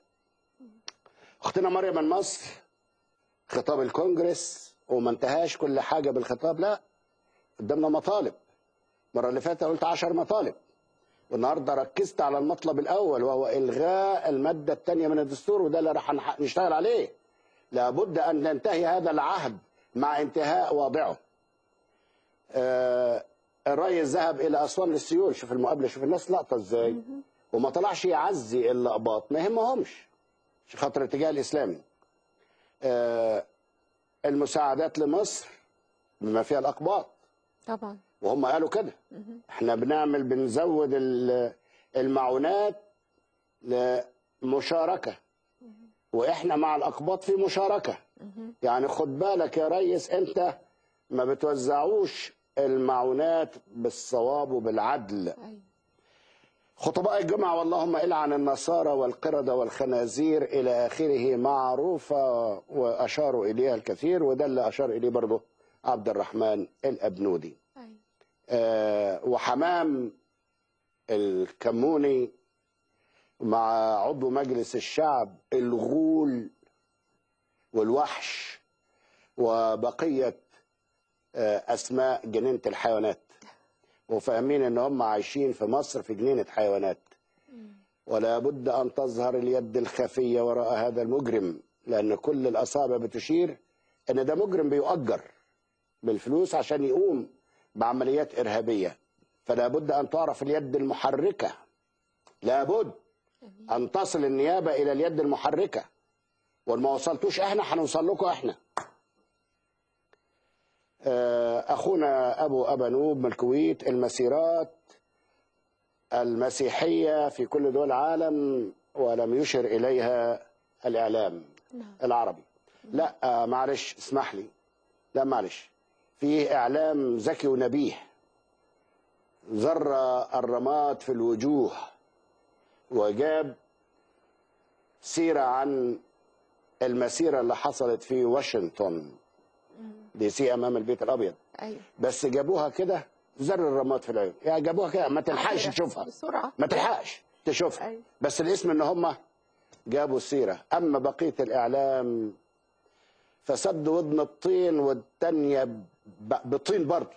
أختنا مريم من مصر خطاب الكونجرس وما انتهاش كل حاجة بالخطاب لا قدامنا مطالب المرة اللي فاتت قلت عشر مطالب والنهارده ركزت على المطلب الاول وهو الغاء الماده الثانيه من الدستور وده اللي راح نح- نشتغل عليه لابد ان ننتهي هذا العهد مع انتهاء واضعه آه الرئيس ذهب الى اسوان للسيول شوف المقابله شوف الناس لقطه ازاي وما طلعش يعزي الاقباط ما يهمهمش عشان خاطر الاتجاه الاسلامي آه المساعدات لمصر بما فيها الاقباط طبعا وهم قالوا كده احنا بنعمل بنزود ال- المعونات لمشاركة واحنا مع الاقباط في مشاركة يعني خد بالك يا ريس انت ما بتوزعوش المعونات بالصواب وبالعدل ايوه خطباء الجمعة واللهم إلعن النصارى والقردة والخنازير إلى آخره معروفة وأشاروا إليها الكثير وده اللي أشار إليه برضه عبد الرحمن الأبنودي ايوه آه، وحمام الكموني مع عضو مجلس الشعب الغول والوحش وبقية آه، أسماء جنينة الحيوانات وفاهمين ان هم عايشين في مصر في جنينة حيوانات ولا بد ان تظهر اليد الخفية وراء هذا المجرم لان كل الاصابع بتشير ان ده مجرم بيؤجر بالفلوس عشان يقوم بعمليات ارهابية فلا بد ان تعرف اليد المحركة لابد ان تصل النيابة الى اليد المحركة وما وصلتوش احنا هنوصل لكم احنا آه، اخونا ابو ابانوب من الكويت المسيرات المسيحيه في كل دول العالم ولم يشر اليها الاعلام نعم. العربي لا آه، معلش اسمح لي لا معلش في اعلام ذكي ونبيه ذر الرماد في الوجوه وجاب سيرة عن المسيرة اللي حصلت في واشنطن دي سي أمام البيت الأبيض ايوه بس جابوها كده زر الرماد في العيون يعني جابوها كده ما تلحقش عابرة. تشوفها بسرعه ما تلحقش تشوفها أيوة. بس الاسم ان هم جابوا السيره اما بقيه الاعلام فسد ودن الطين والتانية ب- بطين برضه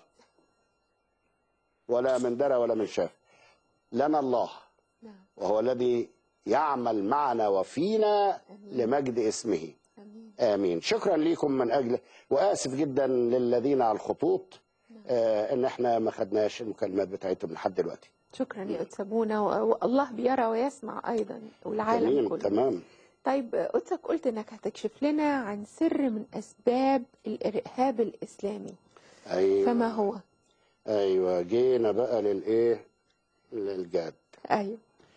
ولا من درى ولا من شاف لنا الله نعم وهو الذي يعمل معنا وفينا لمجد اسمه امين امين شكرا لكم من اجل واسف جدا للذين على الخطوط آه ان احنا ما خدناش المكالمات بتاعتهم لحد دلوقتي شكرا يا أتسابونا والله بيرى ويسمع أيضا والعالم تمام كله تمام طيب قدسك قلت إنك هتكشف لنا عن سر من أسباب الإرهاب الإسلامي ايوه فما هو؟ ايوه جينا بقى للايه للجد أيوه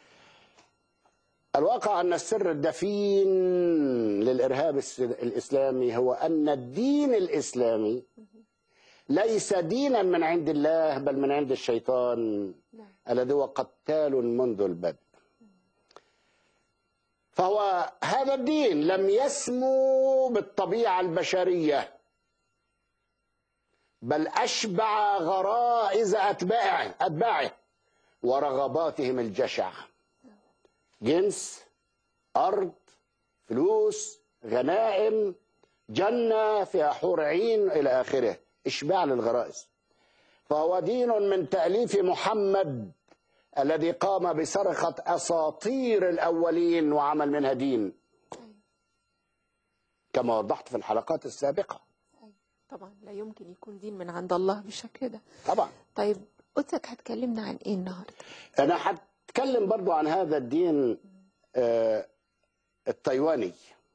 الواقع ان السر الدفين للارهاب الس- الاسلامي هو ان الدين الاسلامي ليس دينا من عند الله بل من عند الشيطان نعم الذي هو قتال منذ البدء فهو هذا الدين لم يسمو بالطبيعه البشريه بل اشبع غرائز اتباعه اتباعه ورغباتهم الجشعه جنس ارض فلوس غنائم جنه فيها حور عين الى اخره اشباع للغرائز فهو دين من تاليف محمد الذي قام بسرقه اساطير الاولين وعمل منها دين كما وضحت في الحلقات السابقه طبعا لا يمكن يكون دين من عند الله بالشكل ده طبعا طيب قدسك هتكلمنا عن إيه النهاردة؟ انا هتكلم برضو عن هذا الدين آه، التايواني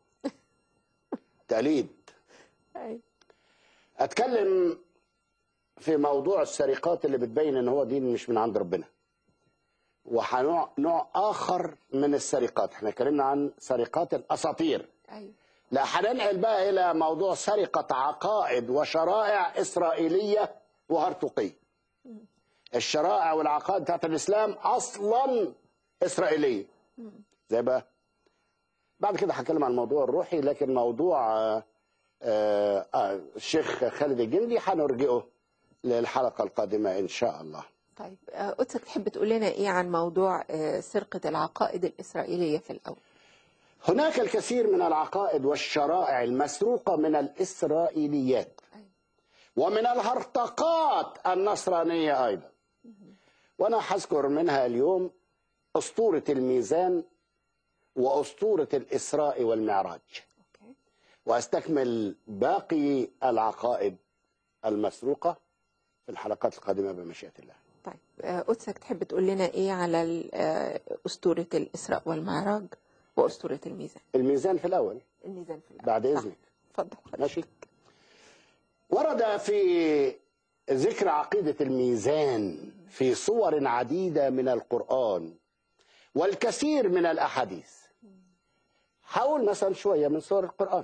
تقليد أيوه اتكلم في موضوع السرقات اللي بتبين ان هو دين مش من عند ربنا وهنوع نوع اخر من السرقات احنا اتكلمنا عن سرقات الاساطير أيوه لا هننقل بقى الى موضوع سرقه عقائد وشرائع اسرائيليه وهرطقيه الشرائع والعقائد بتاعت الاسلام اصلا اسرائيليه زي بقى بعد كده هتكلم عن الموضوع الروحي لكن موضوع آه، آه، آه، الشيخ خالد الجندي هنرجئه للحلقه القادمه ان شاء الله طيب آه، قدسك تحب تقول لنا إيه عن موضوع آه، سرقة العقائد الإسرائيلية في الأول؟ هناك الكثير من العقائد والشرائع المسروقه من الاسرائيليات أيوه ومن الهرطقات النصرانيه ايضا وانا هذكر منها اليوم اسطوره الميزان واسطوره الاسراء والمعراج أوكي واستكمل باقي العقائد المسروقه في الحلقات القادمه بمشيئه الله طيب آه، قدسك تحب تقول لنا ايه على ال- آه، أسطورة الإسراء والمعراج وأسطورة الميزان الميزان في الاول الميزان في الأول بعد نعم. اذنك اتفضل ماشي ورد في ذكر عقيدة الميزان في صور عديدة من القرآن والكثير من الأحاديث حاول مثلا شوية من سور القرآن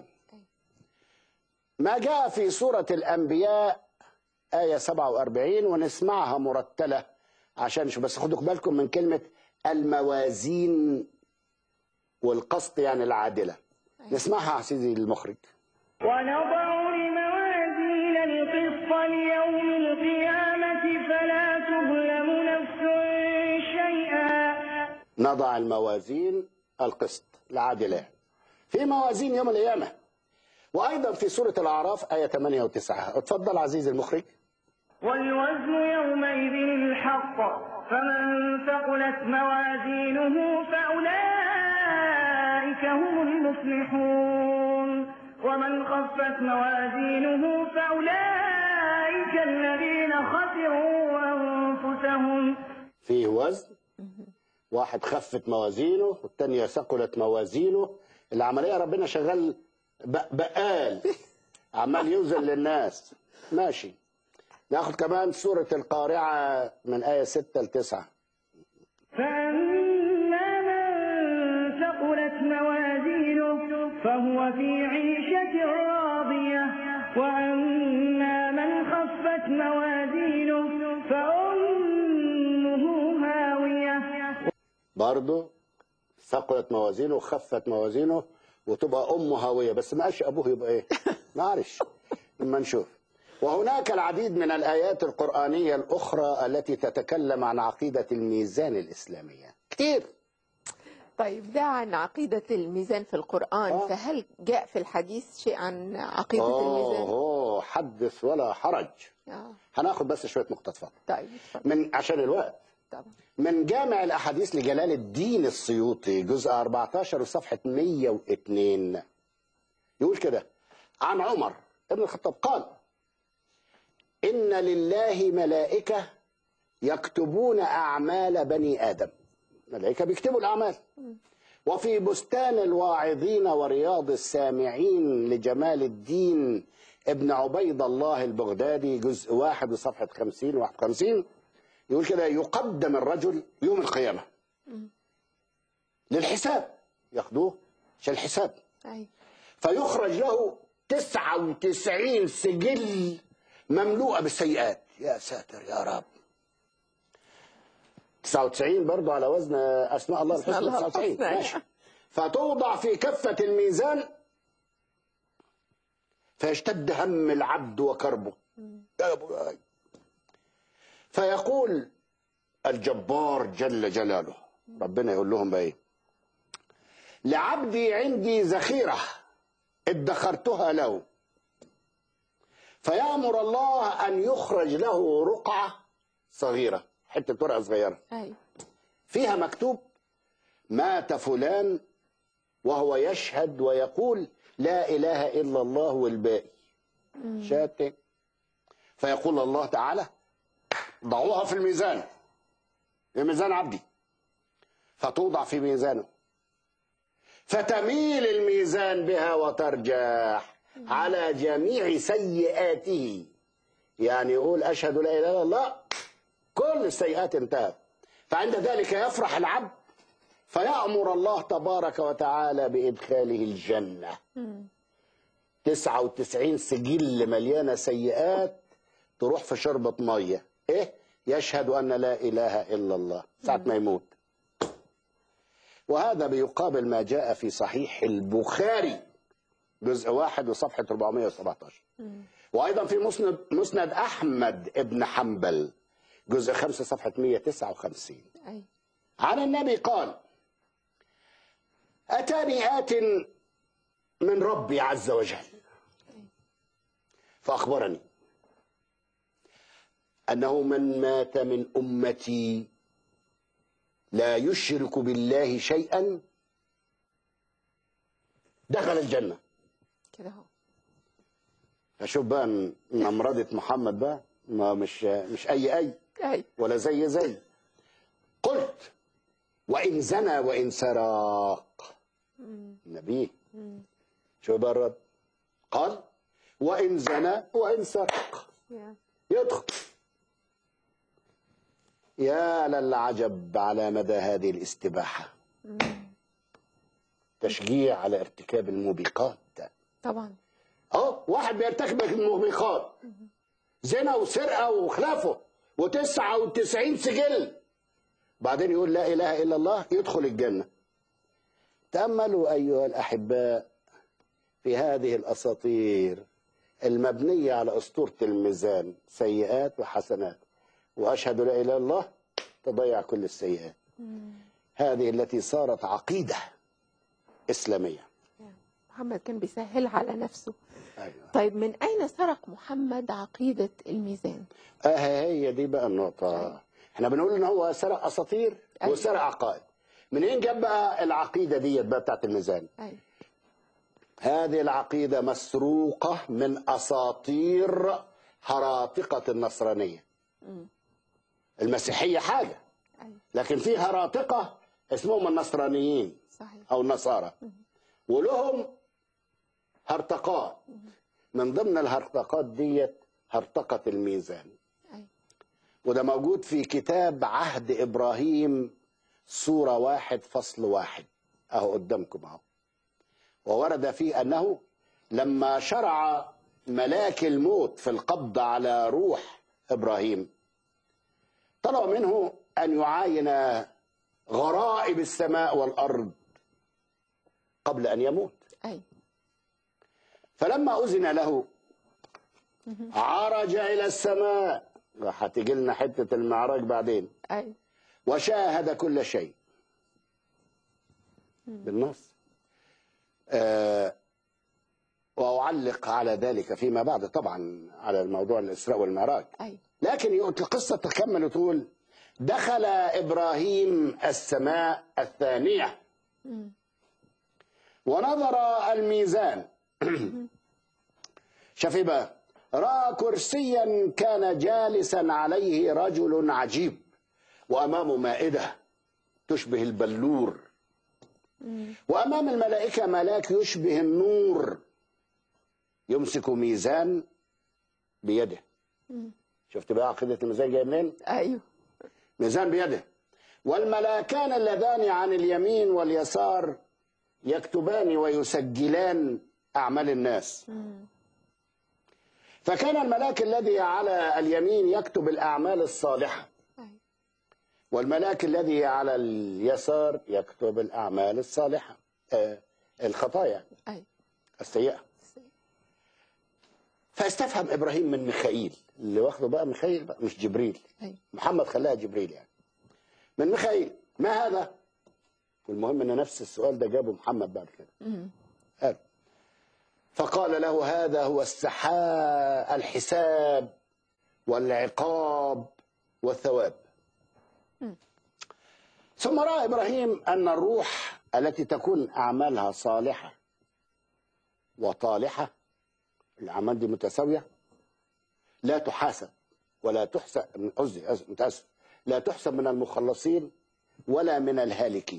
ما جاء في سورة الأنبياء آية 47 ونسمعها مرتلة عشان شو بس خدوا بالكم من كلمة الموازين والقسط يعني العادلة نسمعها عزيزي المخرج ونضع الموازين القسط ليوم القيامة فلا تظلم نفس شيئا نضع الموازين القسط العادلة في موازين يوم القيامة وأيضا في سورة الأعراف آية 8 و 9 اتفضل عزيزي المخرج والوزن يومئذ الحق فمن ثقلت موازينه فأولئك هم المفلحون ومن خفت موازينه فأولئك الذين خسروا أنفسهم فيه وزن واحد خفت موازينه والتانية ثقلت موازينه العملية ربنا شغال ب- بقال عمال يوزن للناس ماشي ناخد كمان سورة القارعة من آية 6 ل 9 فأما من ثقلت موازينه فهو في عيشة راضية وأما من خفت موازينه فأمه هاوية برضه ثقلت موازينه خفت موازينه وتبقى امه هاويه بس ما قالش ابوه يبقى ايه معلش اما نشوف وهناك العديد من الايات القرانيه الاخرى التي تتكلم عن عقيده الميزان الاسلاميه كتير طيب ده عن عقيدة الميزان في القرآن آه. فهل جاء في الحديث شيء عن عقيدة الميزان؟ اوه حدث ولا حرج آه. هناخد بس شويه مقتطفات طيب اتفضل من عشان الوقت طبعا من جامع الأحاديث لجلال الدين السيوطي جزء 14 وصفحة 102 يقول كده عن عمر ابن الخطاب قال إن لله ملائكة يكتبون أعمال بني آدم ملائكة بيكتبوا الأعمال وفي بستان الواعظين ورياض السامعين لجمال الدين ابن عبيد الله البغدادي جزء واحد وصفحة 50 51 يقول كده يقدم الرجل يوم القيامة للحساب ياخدوه عشان الحساب أيوة. فيخرج له 99 سجل مملوءة بالسيئات يا ساتر يا رب 99 برضو على وزن أسماء الله أسماء الحسنى الله 99 الحسنى. ماشي فتوضع في كفة الميزان فيشتد هم العبد وكربه يا أبو ياي. فيقول الجبار جل جلاله ربنا يقول لهم بقى ايه لعبدي عندي ذخيرة ادخرتها له فيأمر الله أن يخرج له رقعة صغيرة حتة ورقة صغيرة أيوة. فيها مكتوب مات فلان وهو يشهد ويقول لا إله إلا الله والباقي شاتك فيقول الله تعالى ضعوها في الميزان في ميزان عبدي فتوضع في ميزانه فتميل الميزان بها وترجح على جميع سيئاته يعني يقول أشهد لا إله إلا الله كل السيئات انتهت فعند ذلك يفرح العبد فيأمر الله تبارك وتعالى بإدخاله الجنة تسعة وتسعين سجل مليانة سيئات تروح في شربة مية إيه يشهد أن لا إله إلا الله ساعة ما يموت وهذا بيقابل ما جاء في صحيح البخاري جزء واحد وصفحة 417 وأيضا في مسند, مسند أحمد ابن حنبل جزء خمسة صفحة 159 أيوة. عن النبي قال أتاني آت من ربي عز وجل فأخبرني أنه من مات من أمتي لا يشرك بالله شيئا دخل الجنة كده اهو فشوف بقى نمرضة محمد بقى ما مش مش أي أي أيوة. ولا زي زي قلت وإن زنى وإن سرق النبي شو بقى الرد قال وإن زنى وإن سرق يا. يدخل يا للعجب على مدى هذه الاستباحة تشجيع على ارتكاب الموبقات طبعا اه واحد بيرتكب الموبقات زنا وسرقة وخلافه وتسعة وتسعين سجل بعدين يقول لا إله إلا الله يدخل الجنة تأملوا أيها الأحباء في هذه الأساطير المبنية على أسطورة الميزان سيئات وحسنات وأشهد لا إله إلا الله تضيع كل السيئات هذه التي صارت عقيدة إسلامية محمد كان بيسهلها على نفسه أيوة. طيب من أين سرق محمد عقيدة الميزان؟ آه هي دي بقى النقطة احنا بنقول ان هو سرق اساطير أيوة. وسرق عقائد منين جاب بقى العقيدة ديت بقى بتاعت الميزان أيوة. هذه العقيدة مسروقة من أساطير هراطقة النصرانية المسيحية حاجة أيوة. لكن في هراطقة اسمهم النصرانيين صحيح أو النصارى ولهم هرطقات من ضمن الهرطقات ديت هرطقة الميزان أيوة. وده موجود في كتاب عهد إبراهيم سورة واحد فصل واحد أهو قدامكم أهو وورد فيه أنه لما شرع ملاك الموت في القبض على روح إبراهيم طلب منه أن يعاين غرائب السماء والأرض قبل أن يموت أي فلما أذن له عرج إلى السماء هتيجي لنا حتة المعراج بعدين أي وشاهد كل شيء بالنص آه وأعلق على ذلك فيما بعد طبعا على الموضوع الإسراء والمعراج أي لكن القصة تكمل وتقول دخل إبراهيم السماء الثانية ونظر الميزان شاف إيه بقى رأى كرسيا كان جالسا عليه رجل عجيب وأمامه مائدة تشبه البلور وأمام الملائكة ملاك يشبه النور يمسك ميزان بيده شفت بقى عقيدة الميزان جاي منين؟ أيوه ميزان بيده والملاكان اللذان عن اليمين واليسار يكتبان ويسجلان أعمال الناس فكان الملاك الذي على اليمين يكتب الأعمال الصالحة أي والملاك الذي على اليسار يكتب الأعمال الصالحة آه الخطايا أي السيئة فاستفهم إبراهيم من ميخائيل اللي واخده بقى ميخائيل بقى مش جبريل أي محمد خلاها جبريل يعني من ميخائيل ما هذا والمهم ان نفس السؤال ده جابه محمد بعد كده قال فقال له هذا هو السحاء الحساب والعقاب والثواب ثم راى ابراهيم ان الروح التي تكون اعمالها صالحه وطالحه الاعمال دي متساويه لا تحاسب ولا تحسب قصدي أس- متاسف لا تحسب من المخلصين ولا من الهالكين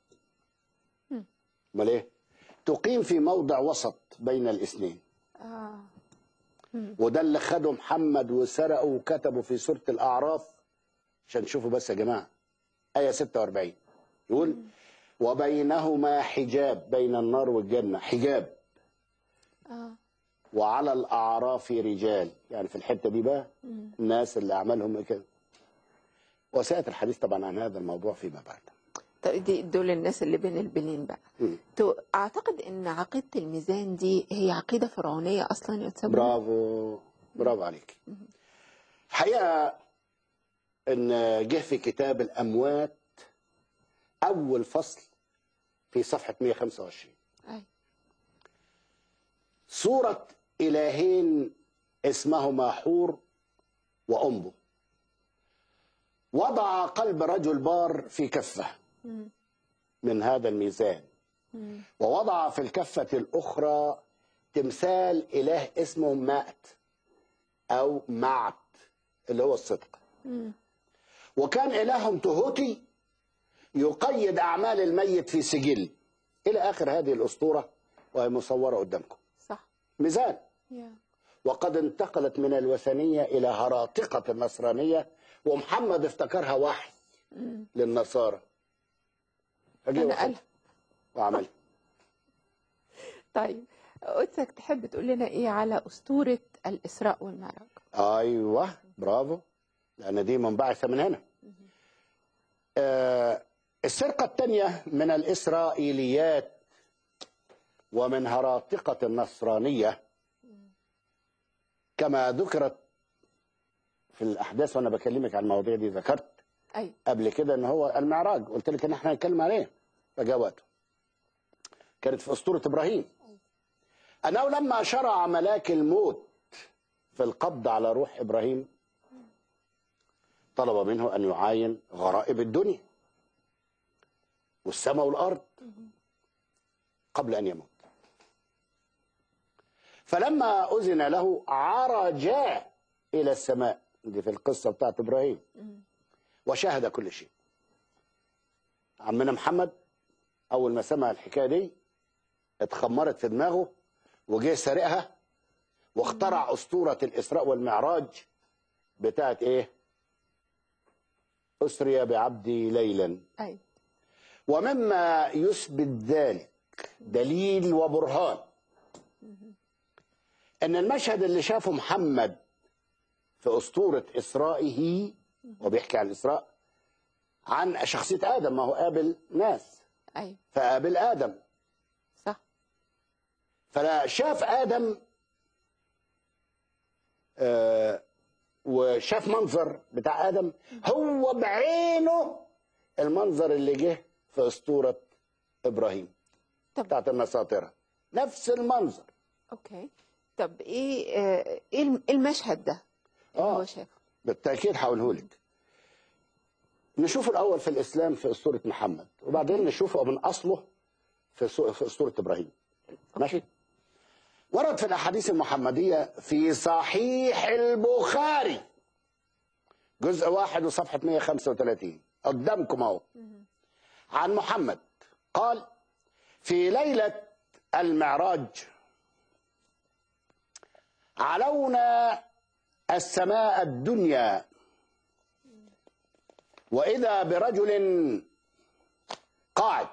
امال ايه تقيم في موضع وسط بين الاثنين آه وده اللي خده محمد وسرقوا وكتبوا في سوره الاعراف عشان تشوفوا بس يا جماعه ايه 46 يقول وبينهما حجاب بين النار والجنه حجاب آه وعلى الاعراف رجال يعني في الحته دي بقى الناس اللي اعمالهم كده وسياتي الحديث طبعا عن هذا الموضوع فيما بعد طيب دي دول الناس اللي بين البنين بقى مم. تو اعتقد ان عقيده الميزان دي هي عقيده فرعونيه اصلا يا أستاذ بولا. برافو برافو عليك حقيقة ان جه في كتاب الاموات اول فصل في صفحة 125 أي. صورة الهين اسمهما حور وامه وضع قلب رجل بار في كفه من هذا الميزان ووضع في الكفة الأخرى تمثال إله اسمه مات أو معت اللي هو الصدق وكان إلههم تهوتي يقيد أعمال الميت في سجل إلى آخر هذه الأسطورة وهي مصورة قدامكم صح ميزان يا وقد انتقلت من الوثنية إلى هراطقة النصرانية ومحمد افتكرها وحي للنصارى فجه انا واحد قالها وعملها طيب قدسك تحب تقول لنا ايه على اسطوره الاسراء والمعراج ايوه برافو لان دي منبعثه من هنا آه السرقه الثانيه من الاسرائيليات ومن هراطقه النصرانيه كما ذكرت في الاحداث وانا بكلمك عن المواضيع دي ذكرت اي قبل كده ان هو المعراج قلت لك ان احنا هنتكلم عليه فجاء وقته كانت في اسطوره ابراهيم انه لما شرع ملاك الموت في القبض على روح ابراهيم طلب منه ان يعاين غرائب الدنيا والسماء والارض قبل ان يموت فلما اذن له عرج الى السماء دي في القصه بتاعت ابراهيم وشاهد كل شيء عمنا محمد اول ما سمع الحكايه دي اتخمرت في دماغه وجه سارقها واخترع اسطوره الاسراء والمعراج بتاعت ايه اسري بعبدي ليلا اي ومما يثبت ذلك دليل وبرهان ان المشهد اللي شافه محمد في اسطوره اسرائه وبيحكي عن الاسراء عن شخصية آدم ما هو قابل ناس ايوه فقابل آدم صح فشاف آدم آه، وشاف منظر بتاع آدم هو بعينه المنظر اللي جه في أسطورة إبراهيم طب بتاعت النساطرة نفس المنظر اوكي طب ايه آه، ايه الم- المشهد ده اللي آه. هو شافه بالتأكيد هقوله لك نشوفه الأول في الإسلام في أسطورة محمد وبعدين نشوفه من أصله في سو- في أسطورة إبراهيم ماشي ورد في الأحاديث المحمدية في صحيح البخاري جزء واحد وصفحة 135 قدامكم أهو عن محمد قال في ليلة المعراج علونا السماء الدنيا وإذا برجل قاعد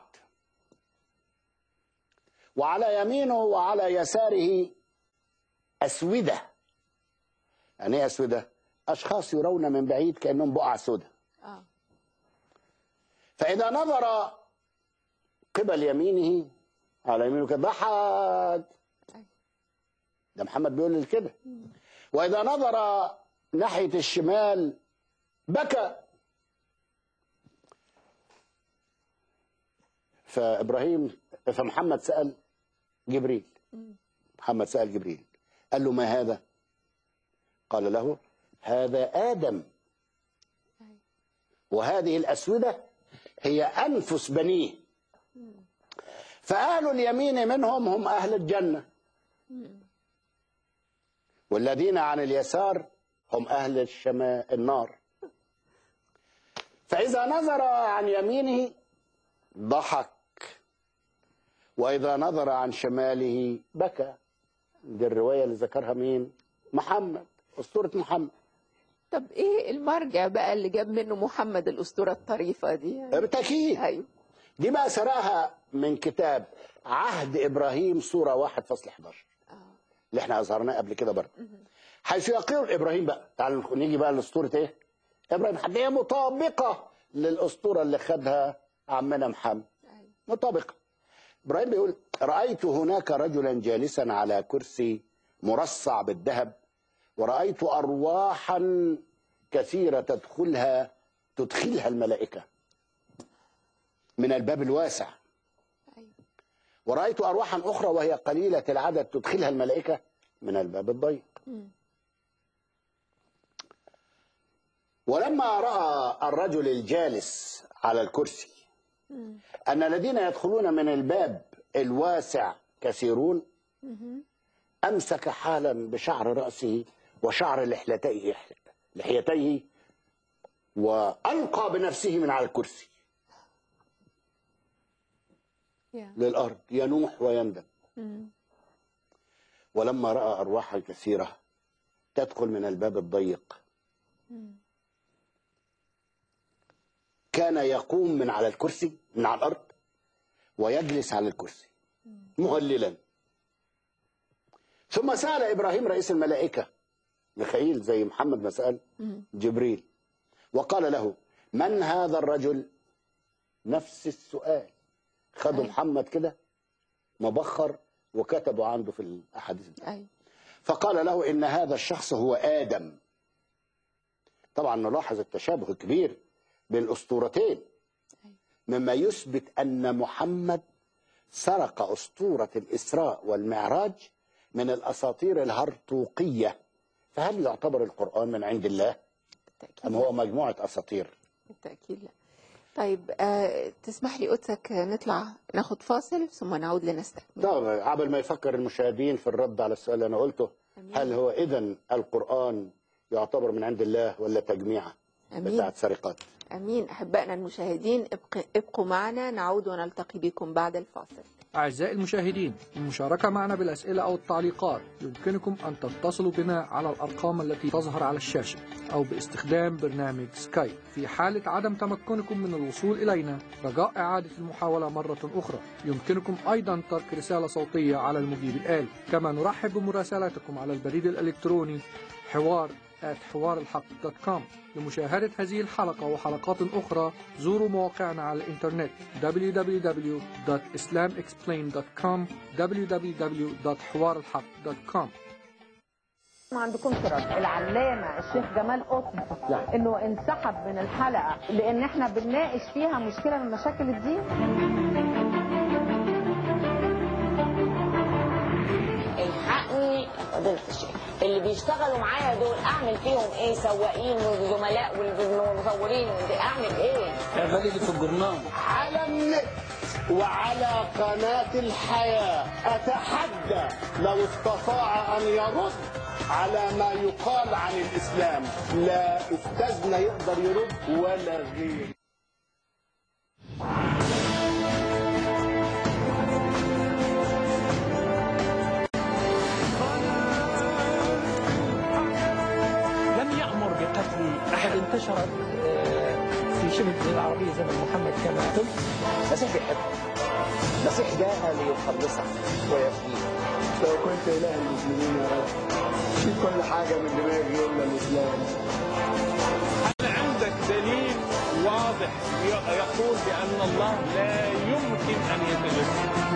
وعلى يمينه وعلى يساره أسودة يعني إيه أسودة؟ أشخاص يرون من بعيد كأنهم بقع سودة اه فإذا نظر قبل يمينه على يمينه كده ضحك ده محمد بيقول لي كده وإذا نظر ناحية الشمال بكى فإبراهيم فمحمد سأل جبريل محمد سأل جبريل قال له ما هذا قال له هذا آدم وهذه الأسودة هي أنفس بنيه فأهل اليمين منهم هم أهل الجنة والذين عن اليسار هم أهل الشماء النار فإذا نظر عن يمينه ضحك وإذا نظر عن شماله بكى دي الرواية اللي ذكرها مين محمد أسطورة محمد طب ايه المرجع بقى اللي جاب منه محمد الاسطوره الطريفه دي يعني؟ بالتأكيد ايوه دي بقى سرقها من كتاب عهد إبراهيم سورة 1 فصل 11 اه اللي احنا أظهرناه قبل كده برضه حيث يقول إبراهيم بقى تعالوا نيجي بقى لأسطورة إيه إبراهيم حتى هي مطابقة للأسطورة اللي خدها عمنا محمد ايوه مطابقة إبراهيم بيقول رأيت هناك رجلا جالسا على كرسي مرصع بالذهب ورأيت أرواحا كثيرة تدخلها تدخلها الملائكة من الباب الواسع ايوه ورأيت أرواحا أخرى وهي قليلة العدد تدخلها الملائكة من الباب الضيق مم. ولما رأى الرجل الجالس على الكرسي مم. أن الذين يدخلون من الباب الواسع كثيرون مهم. أمسك حالا بشعر رأسه وشعر لحيتيه لحيتيه وألقى بنفسه من على الكرسي يا. للأرض ينوح ويندم مم. ولما رأى أرواحا كثيرة تدخل من الباب الضيق مم. كان يقوم من على الكرسي من على الأرض ويجلس على الكرسي مهللا ثم سأل إبراهيم رئيس الملائكة ميخائيل زي محمد ما سأل مم. جبريل وقال له من هذا الرجل نفس السؤال خدوا أيوة. محمد كده مبخر وكتبوا عنده في الأحاديث بتاعته. ايوه فقال له إن هذا الشخص هو آدم طبعا نلاحظ التشابه الكبير بين الأسطورتين مما يثبت أن محمد سرق أسطورة الإسراء والمعراج من الأساطير الهرطوقية فهل يعتبر القرآن من عند الله بالتاكيد أم لا. هو مجموعة أساطير بالتاكيد لا طيب آه تسمح لي قدسك نطلع ناخد فاصل ثم نعود لنستكمل طب قبل ما يفكر المشاهدين في الرد على السؤال اللي أنا قلته أمين. هل هو إذا القرآن يعتبر من عند الله ولا تجميعة امين بتاعت سرقات امين احبائنا المشاهدين ابق- ابقوا معنا نعود ونلتقي بكم بعد الفاصل أعزائي المشاهدين للمشاركة معنا بالأسئلة أو التعليقات يمكنكم أن تتصلوا بنا على الأرقام التي تظهر على الشاشة أو باستخدام برنامج سكايب في حالة عدم تمكنكم من الوصول إلينا رجاء إعادة المحاولة مرة أخرى يمكنكم أيضا ترك رسالة صوتية على المجيب الآلي كما نرحب بمراسلاتكم على البريد الإلكتروني حوار at حوار الحق دوت كوم لمشاهدة هذه الحلقة وحلقات أخرى زوروا مواقعنا على الإنترنت www.islamexplained.com www.حوارالحق.com ما عندكمش رد العلامه الشيخ جمال قطب انه انسحب من الحلقه لان احنا بنناقش فيها مشكله من مشاكل الدين الحقني فضيلة الشيخ اللي بيشتغلوا معايا دول اعمل فيهم ايه سواقين وزملاء والمصورين اعمل ايه اعملي اللي في الجرنان على النت وعلى قناة الحياة أتحدى لو استطاع أن يرد على ما يقال عن الإسلام لا أستاذنا يقدر يرد ولا غير لم يأمر بقتل أحد انتشرت آه، في شبه الجزيرة العربية زمن محمد كما قلت المسيح بيحبك المسيح جاء ليخلصك ويفديك لو كنت إله المسلمين يا رب شيل كل حاجة من دماغي إلا الإسلام هل عندك دليل واضح ي- يقول بأن الله لا يمكن أن يتجسد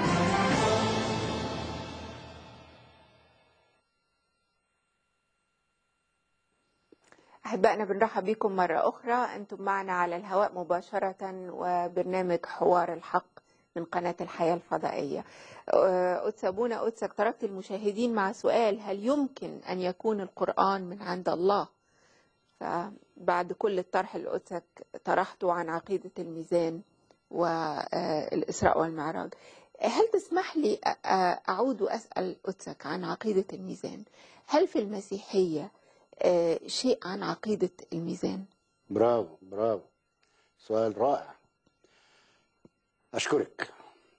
أحبائنا بنرحب بكم مرة أخرى أنتم معنا على الهواء مباشرة وبرنامج حوار الحق من قناة الحياة الفضائية أه، أتسابونا أتسك تركت المشاهدين مع سؤال هل يمكن أن يكون القرآن من عند الله فبعد كل الطرح اللي أتسك طرحته عن عقيدة الميزان والإسراء والمعراج هل تسمح لي أ- أ- أعود وأسأل أتسك عن عقيدة الميزان هل في المسيحية آه، شيء عن عقيدة الميزان برافو برافو سؤال رائع أشكرك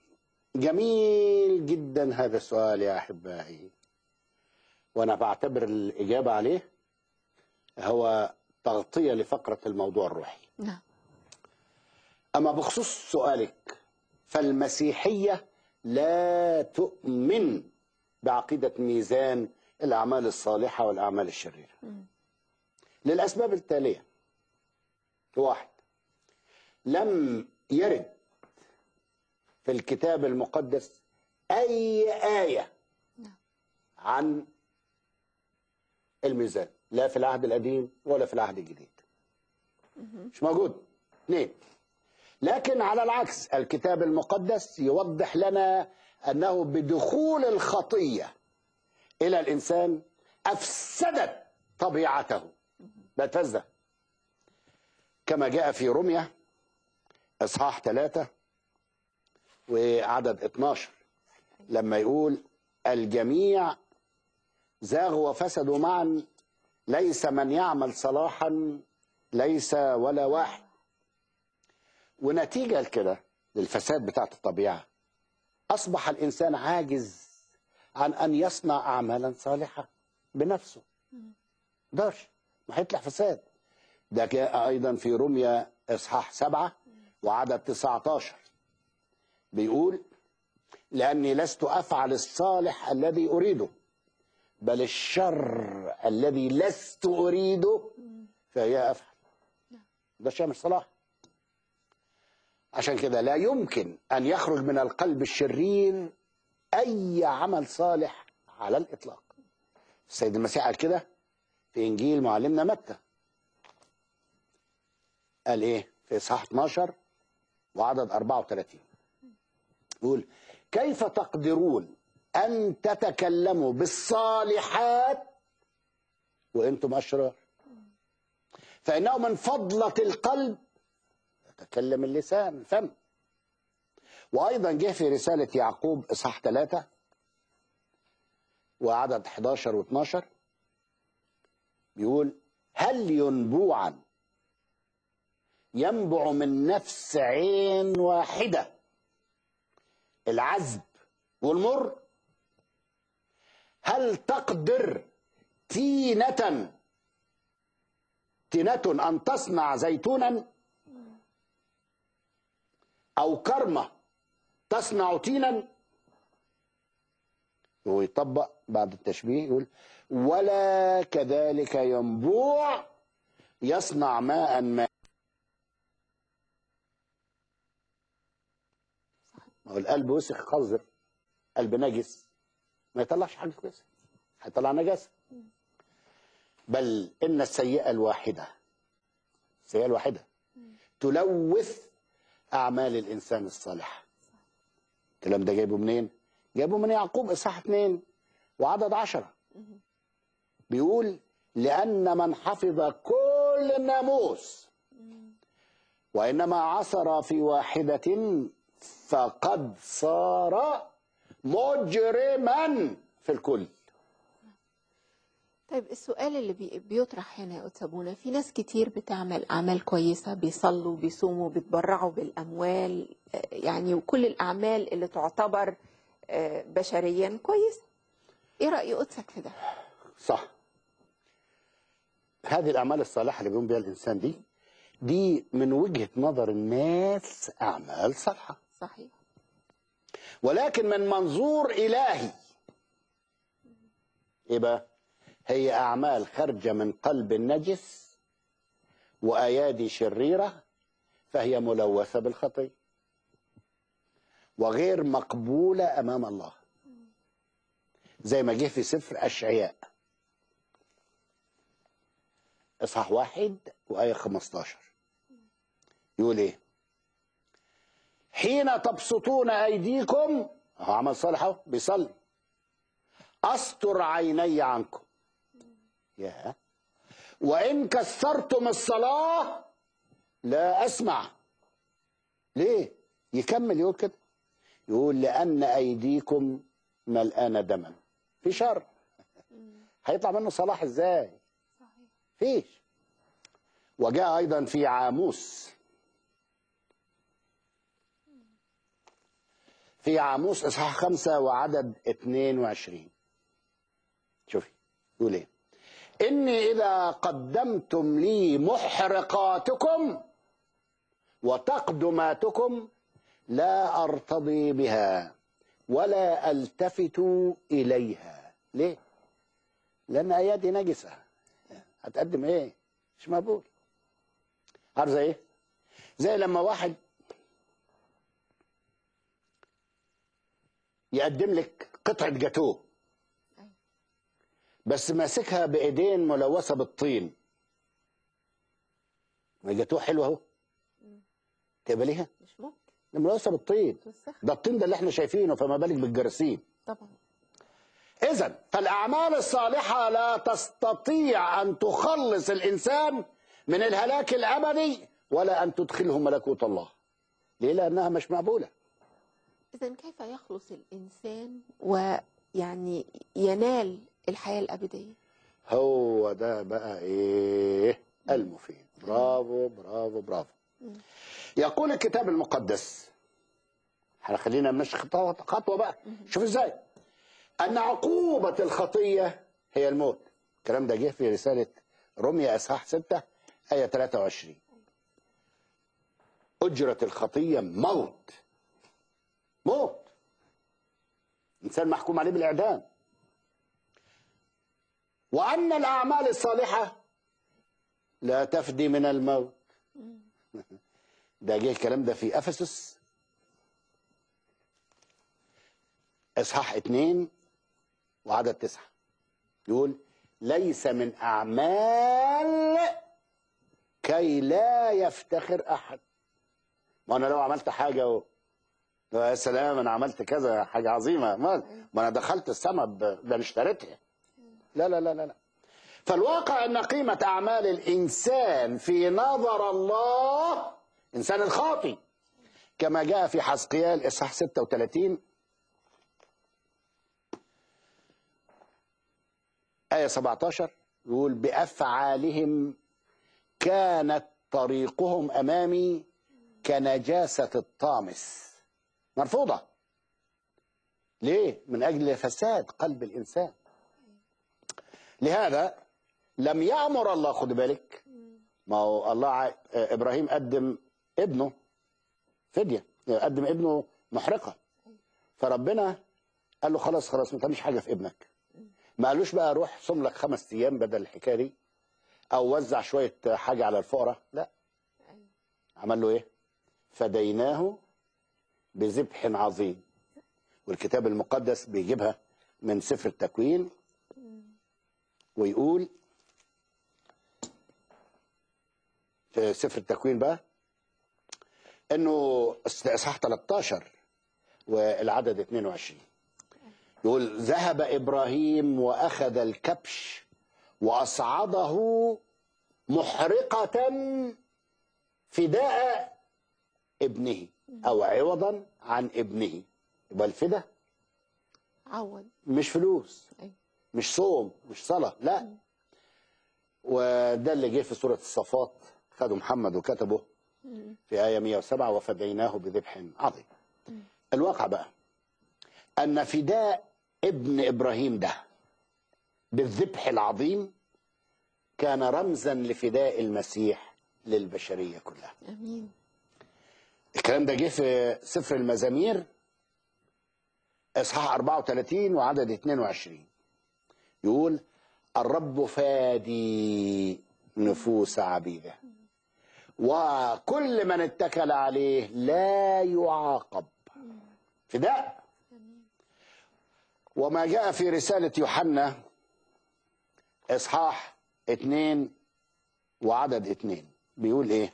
جميل جدا هذا السؤال يا أحبائي وأنا بعتبر الإجابة عليه هو تغطية لفقرة الموضوع الروحي نعم أما بخصوص سؤالك فالمسيحية لا تؤمن بعقيدة ميزان الأعمال الصالحة والأعمال الشريرة مم. للأسباب التالية واحد لم يرد في الكتاب المقدس أي آية عن الميزان لا في العهد القديم ولا في العهد الجديد مش موجود اثنين لكن على العكس الكتاب المقدس يوضح لنا أنه بدخول الخطية إلى الإنسان أفسدت طبيعته بقت فاسدة كما جاء في رمية إصحاح ثلاثة وعدد 12 لما يقول الجميع زاغوا وفسدوا معا ليس من يعمل صلاحا ليس ولا واحد ونتيجة لكده للفساد بتاعت الطبيعة أصبح الإنسان عاجز عن أن يصنع أعمالا صالحة بنفسه دارش ما هيطلع فساد ده جاء أيضا في رمية إصحاح سبعة وعدد 19 بيقول لأني لست أفعل الصالح الذي أريده بل الشر الذي لست أريده فهي أفعل ده شيء مش صلاح عشان كده لا يمكن أن يخرج من القلب الشرير أي عمل صالح على الإطلاق السيد المسيح قال كده في إنجيل معلمنا متى قال إيه في إصحاح 12 وعدد 34 يقول كيف تقدرون أن تتكلموا بالصالحات وأنتم أشرار فإنه من فضلة القلب يتكلم اللسان الفم وأيضا جه في رسالة يعقوب إصحاح 3 وعدد 11 و12 بيقول هل ينبوعا ينبع من نفس عين واحدة العذب والمر هل تقدر تينة تينة أن تصنع زيتونا أو كرمة تصنع تينا ويطبق بعد التشبيه يقول ولا كذلك ينبوع يصنع ماء ما ما هو القلب وسخ قذر قلب نجس ما يطلعش حاجه كويسه هيطلع نجاسه بل ان السيئه الواحده السيئه الواحده تلوث اعمال الانسان الصالحه الكلام ده جايبه منين جايبه من يعقوب اصحاح 2 وعدد عشرة بيقول لان من حفظ كل الناموس وانما عثر في واحده فقد صار مجرما في الكل طيب السؤال اللي بي- بيطرح هنا يا أتسابونا في ناس كتير بتعمل أعمال كويسة بيصلوا بيصوموا بيتبرعوا بالأموال آه، يعني وكل الأعمال اللي تعتبر آه، بشريا كويسة إيه رأي قدسك في ده؟ صح هذه الاعمال الصالحه اللي بيقوم بها الانسان دي دي من وجهه نظر الناس اعمال صالحه صحيح ولكن من منظور الهي ايه بقى هي اعمال خارجه من قلب النجس وايادي شريره فهي ملوثه بالخطيه وغير مقبوله امام الله زي ما جه في سفر اشعياء اصحاح واحد وايه 15 يقول ايه حين تبسطون ايديكم اهو عمل صالح اهو بيصلي استر عيني عنكم يا وان كثرتم الصلاه لا اسمع ليه يكمل يقول كده يقول لان ايديكم ملآنه دما في شر هيطلع منه صلاح ازاي فيش وجاء ايضا في عاموس في عاموس اصحاح خمسة وعدد 22 شوفي يقول ايه اني اذا قدمتم لي محرقاتكم وتقدماتكم لا ارتضي بها ولا التفت اليها ليه لان ايادي نجسه هتقدم ايه مش مقبول عارف زي ايه زي لما واحد يقدم لك قطعه جاتوه بس ماسكها بايدين ملوثه بالطين ما الجاتوه حلو اهو تقبليها مش ممكن ده ملوثه بالطين توسخ ده الطين ده اللي احنا شايفينه فما بالك بالجراثيم طبعا اذا فالاعمال الصالحه لا تستطيع ان تخلص الانسان من الهلاك الابدي ولا ان تدخله ملكوت الله ليه لانها مش مقبوله إذا كيف يخلص الإنسان ويعني ينال الحياة الأبدية؟ هو ده بقى ايه المفيد برافو برافو برافو يقول الكتاب المقدس احنا خلينا نمشي خطوه خطوه بقى شوف ازاي ان عقوبه الخطيه هي الموت الكلام ده جه في رساله رمية اصحاح 6 ايه 23 اجره الخطيه موت موت انسان محكوم عليه بالاعدام وان الاعمال الصالحه لا تفدي من الموت ده جه الكلام ده في افسس اصحاح اتنين وعدد تسعة يقول ليس من اعمال كي لا يفتخر احد ما انا لو عملت حاجه و... يا سلام انا عملت كذا حاجه عظيمه ما, ما انا دخلت السماء ب... ده انا اشتريتها لا لا لا لا لا فالواقع ان قيمه اعمال الانسان في نظر الله انسان الخاطي كما جاء في حزقيال اصحاح 36 آية 17 يقول بأفعالهم كانت طريقهم أمامي كنجاسة الطامس مرفوضة ليه؟ من أجل فساد قلب الإنسان لهذا لم يأمر الله خد بالك ما هو الله ع... إبراهيم قدم ابنه فدية قدم ابنه محرقة فربنا قال له خلاص خلاص ما تعملش حاجه في ابنك ما قالوش بقى روح صم لك خمس ايام بدل الحكايه دي او وزع شويه حاجه على الفقراء لا عمل له ايه فديناه بذبح عظيم والكتاب المقدس بيجيبها من سفر التكوين ويقول في سفر التكوين بقى انه اصحاح 13 والعدد 22 يقول ذهب ابراهيم واخذ الكبش واصعده محرقه فداء ابنه او عوضا عن ابنه يبقى الفدا عوض مش فلوس أيوة. مش صوم مش صلاه لا وده اللي جه في سوره الصفات خده محمد وكتبه في آية 107 وفديناه بذبح عظيم الواقع بقى أن فداء ابن إبراهيم ده بالذبح العظيم كان رمزا لفداء المسيح للبشرية كلها امين الكلام ده جه في سفر المزامير اصحاح 34 وعدد 22 يقول الرب فادي نفوس عبيده وكل من اتكل عليه لا يعاقب فداء وما جاء في رسالة يوحنا إصحاح اتنين وعدد اتنين بيقول إيه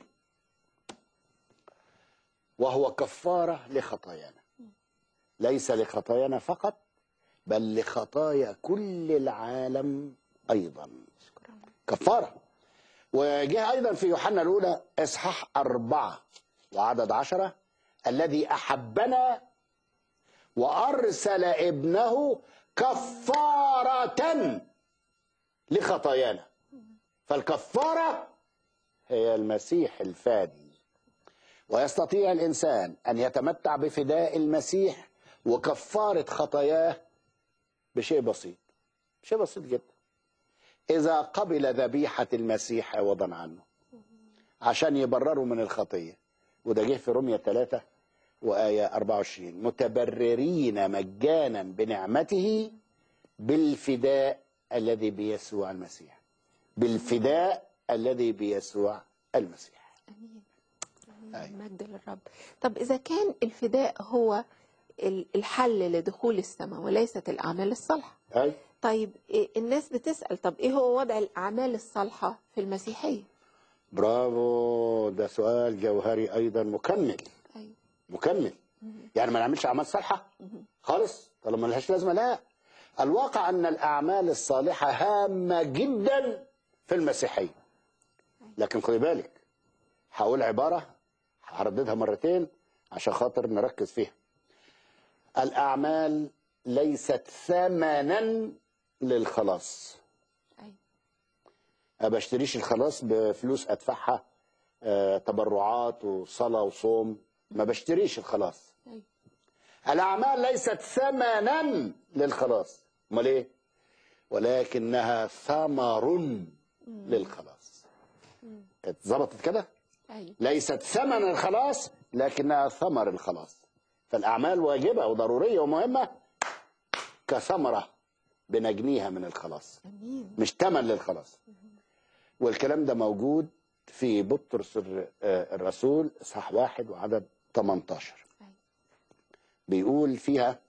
وهو كفارة لخطايانا ليس لخطايانا فقط بل لخطايا كل العالم أيضا كفارة وجاء أيضا في يوحنا الأولى إصحاح أربعة وعدد عشرة الذي أحبنا وأرسل ابنه كفارة لخطايانا فالكفارة هي المسيح الفادي ويستطيع الإنسان أن يتمتع بفداء المسيح وكفارة خطاياه بشيء بسيط شيء بسيط جدا إذا قبل ذبيحة المسيح عوضا عنه عشان يبرروا من الخطية وده جه في رومية 3 وآية 24 متبررين مجانا بنعمته بالفداء الذي بيسوع المسيح بالفداء الذي بيسوع المسيح امين مجد للرب طب اذا كان الفداء هو ال- الحل لدخول السماء وليست الاعمال الصالحه أي طيب إيه- الناس بتسال طب ايه هو وضع الاعمال الصالحه في المسيحيه برافو ده سؤال جوهري أيضا مكمل أيوة. مكمل يعني ما نعملش أعمال صالحة خالص طالما ملهاش لازمة لا الواقع أن الأعمال الصالحة هامة جدا في المسيحية لكن خدي بالك هقول عبارة هرددها مرتين عشان خاطر نركز فيها الأعمال ليست ثمنا للخلاص ما بشتريش الخلاص بفلوس ادفعها آه، تبرعات وصلاه وصوم ما بشتريش الخلاص أيوة. الاعمال ليست ثمنا للخلاص امال ايه ولكنها ثمر للخلاص كانت ظبطت كده ايوه ليست ثمن الخلاص لكنها ثمر الخلاص فالاعمال واجبه وضروريه ومهمه كثمره بنجنيها من الخلاص امين مش ثمن للخلاص والكلام ده موجود في بطرس الر- آه، الرسول اصحاح واحد وعدد 18 بيقول فيها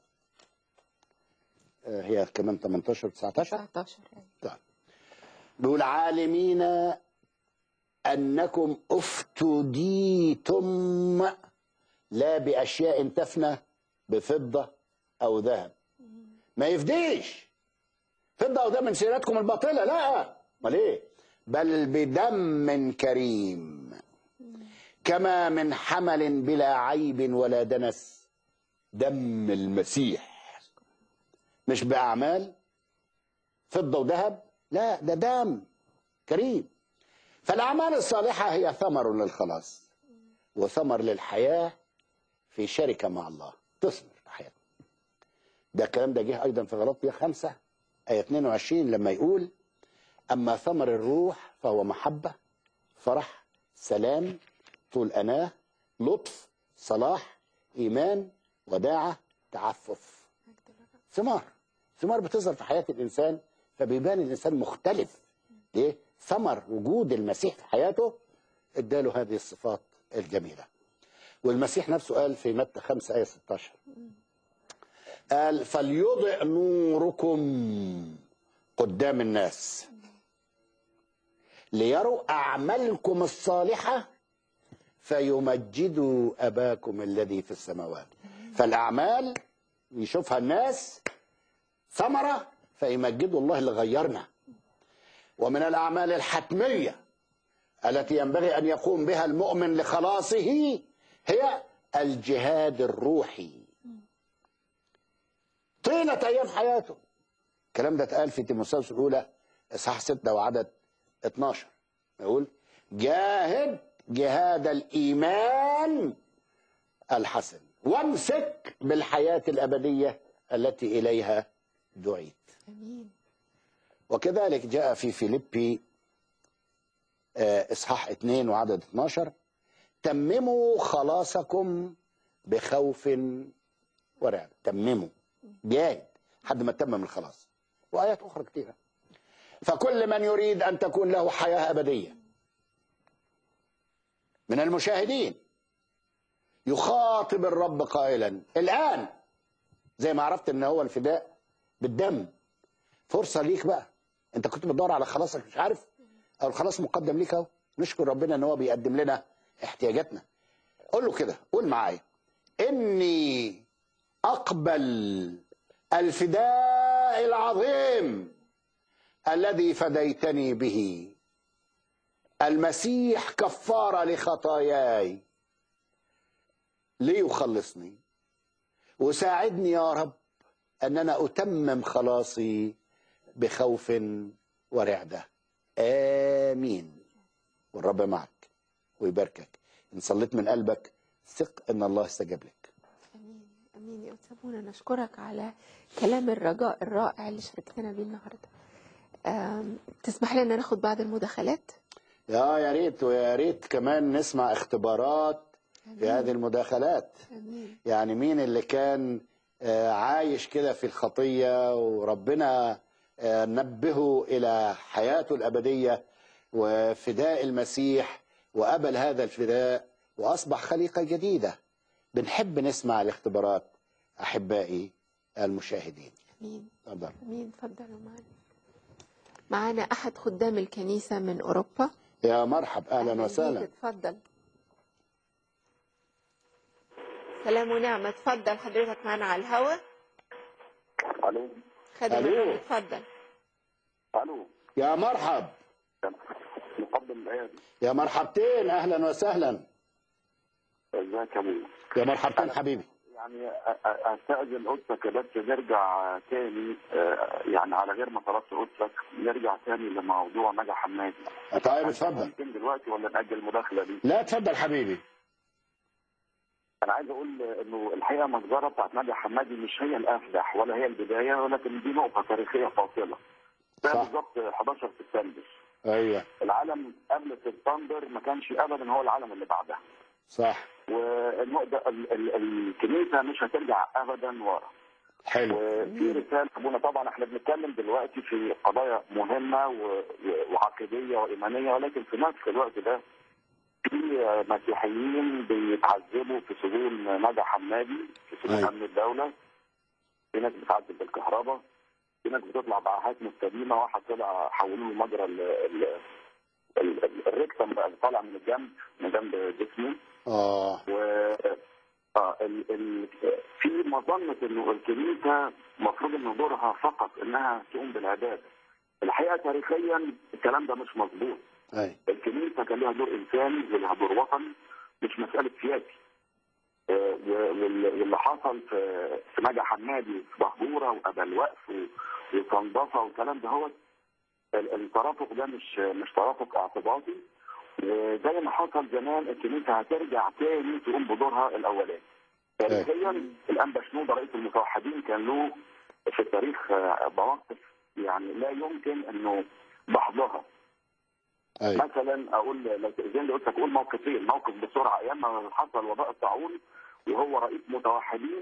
آه، هي كمان 18 19 19 طيب بيقول عالمين انكم افتديتم لا باشياء تفنى بفضه او ذهب ما يفديش فضه او ذهب من سيرتكم الباطله لا امال ايه بل بدم كريم كما من حمل بلا عيب ولا دنس دم المسيح مش باعمال فضه وذهب لا ده دم كريم فالاعمال الصالحه هي ثمر للخلاص وثمر للحياه في شركه مع الله تثمر الحياه ده الكلام ده جه ايضا في غلطية خمسة آية 22 لما يقول أما ثمر الروح فهو محبة فرح سلام طول أناة لطف صلاح إيمان وداعة تعفف ثمار ثمار بتظهر في حياه الانسان فبيبان الانسان مختلف ليه ثمر وجود المسيح في حياته اداله هذه الصفات الجميله والمسيح نفسه قال في متى 5 آية 16 قال فليضئ نوركم قدام الناس ليروا أعمالكم الصالحة فيمجدوا أباكم الذي في السماوات فالأعمال يشوفها الناس ثمرة فيمجدوا الله اللي غيرنا ومن الأعمال الحتمية التي ينبغي أن يقوم بها المؤمن لخلاصه هي الجهاد الروحي طيلة أيام حياته الكلام ده اتقال في تيموثاوس الأولى إصحاح 6 وعدد 12 يقول جاهد جهاد الإيمان الحسن وامسك بالحياة الأبدية التي إليها دعيت امين وكذلك جاء في فيليبي آه، إصحاح 2 وعدد 12 تمموا خلاصكم بخوف ورعب تمموا جاهد حد ما تمم الخلاص وآيات أخرى كثيرة فكل من يريد أن تكون له حياة أبدية من المشاهدين يخاطب الرب قائلا الآن زي ما عرفت ان هو الفداء بالدم فرصة ليك بقى انت كنت بتدور على خلاصك مش عارف او الخلاص مقدم ليك اهو نشكر ربنا ان هو بيقدم لنا احتياجاتنا قول له كده قول معايا اني اقبل الفداء العظيم الذي فديتني به المسيح كفارة لخطاياي ليخلصني وساعدني يا رب أن أنا أتمم خلاصي بخوف ورعدة آمين والرب معك ويباركك إن صليت من قلبك ثق أن الله استجاب لك امين امين يا استاذ منى نشكرك على كلام الرجاء الرائع اللي شاركتنا بيه النهارده آم، تسمح لنا ناخد بعض المداخلات يا يا ريت ويا ريت كمان نسمع اختبارات في هذه المداخلات امين يعني مين اللي كان آه، عايش كده في الخطية وربنا آه، نبهه إلى حياته الأبدية وفداء المسيح وقبل هذا الفداء وأصبح خليقة جديدة بنحب نسمع الاختبارات أحبائي المشاهدين امين تفضل امين اتفضلوا معانا معانا احد خدام الكنيسه من اوروبا يا مرحب أهلا بيك، وسهلا اتفضل سلام ونعمة اتفضل حضرتك معانا على الهوا الو خادم ألو. الرب اتفضل الو يا مرحب مقدم الايادي يا مرحبتين أهلا وسهلا ازيك يا ابو يا مرحبتين حبيبي يعني أ- أ- استاذن قدسك بس نرجع تاني آه، يعني على غير ما طلبت قدسك نرجع تاني لموضوع نجا حمادي طيب اتفضل ممكن دلوقتي ولا نأجل المداخله دي؟ لا اتفضل حبيبي انا عايز اقول انه الحقيقه المجزره بتاعت نجا حمادي مش هي الافدح ولا هي البدايه ولكن دي نقطه تاريخيه فاصله. ده صح. بالظبط 11 سبتمبر. ايوه العالم قبل سبتمبر ما كانش ابدا هو العالم اللي بعدها. صح والنقطة ال- ال- الكنيسة مش هترجع أبدا ورا حلو وفي رسالة أبونا طبعا احنا بنتكلم دلوقتي في قضايا مهمة و- و- وعقيدية وإيمانية ولكن في نفس الوقت ده في مسيحيين بيتعذبوا في سجون نجا حمادي في سجون أيوة. أمن الدولة في ناس بتعذب بالكهرباء في ناس بتطلع بعاهات مستديمة واحد طلع حولوا له مجرى ال- ال- ال- ال- الريكتم بقى طالع من الجنب من جنب جسمه اه و آه ال... ال... في مظنه انه الكنيسه المفروض ان دورها فقط انها تقوم بالعباده. الحقيقه تاريخيا الكلام ده مش مظبوط. اي الكنيسه كان لها دور انساني ولها دور وطني مش مساله سياسي. آه، و- وال- واللي حصل في في نجا حمادي في بهجوره وابا الوقف و- وصندفه والكلام ده هو ال- الترافق ده مش مش ترافق اعتباطي وزي ما حصل زمان الكنيسه هترجع تاني تقوم بدورها الاولاني. تاريخيا الانبا شنوده رئيس المتوحدين كان له في التاريخ آه، مواقف يعني لا يمكن انه بعضها اي مثلا اقول لو تاذن لي قلت اقول موقفين موقف بسرعه ايام ما حصل وباء الطاعون وهو رئيس متوحدين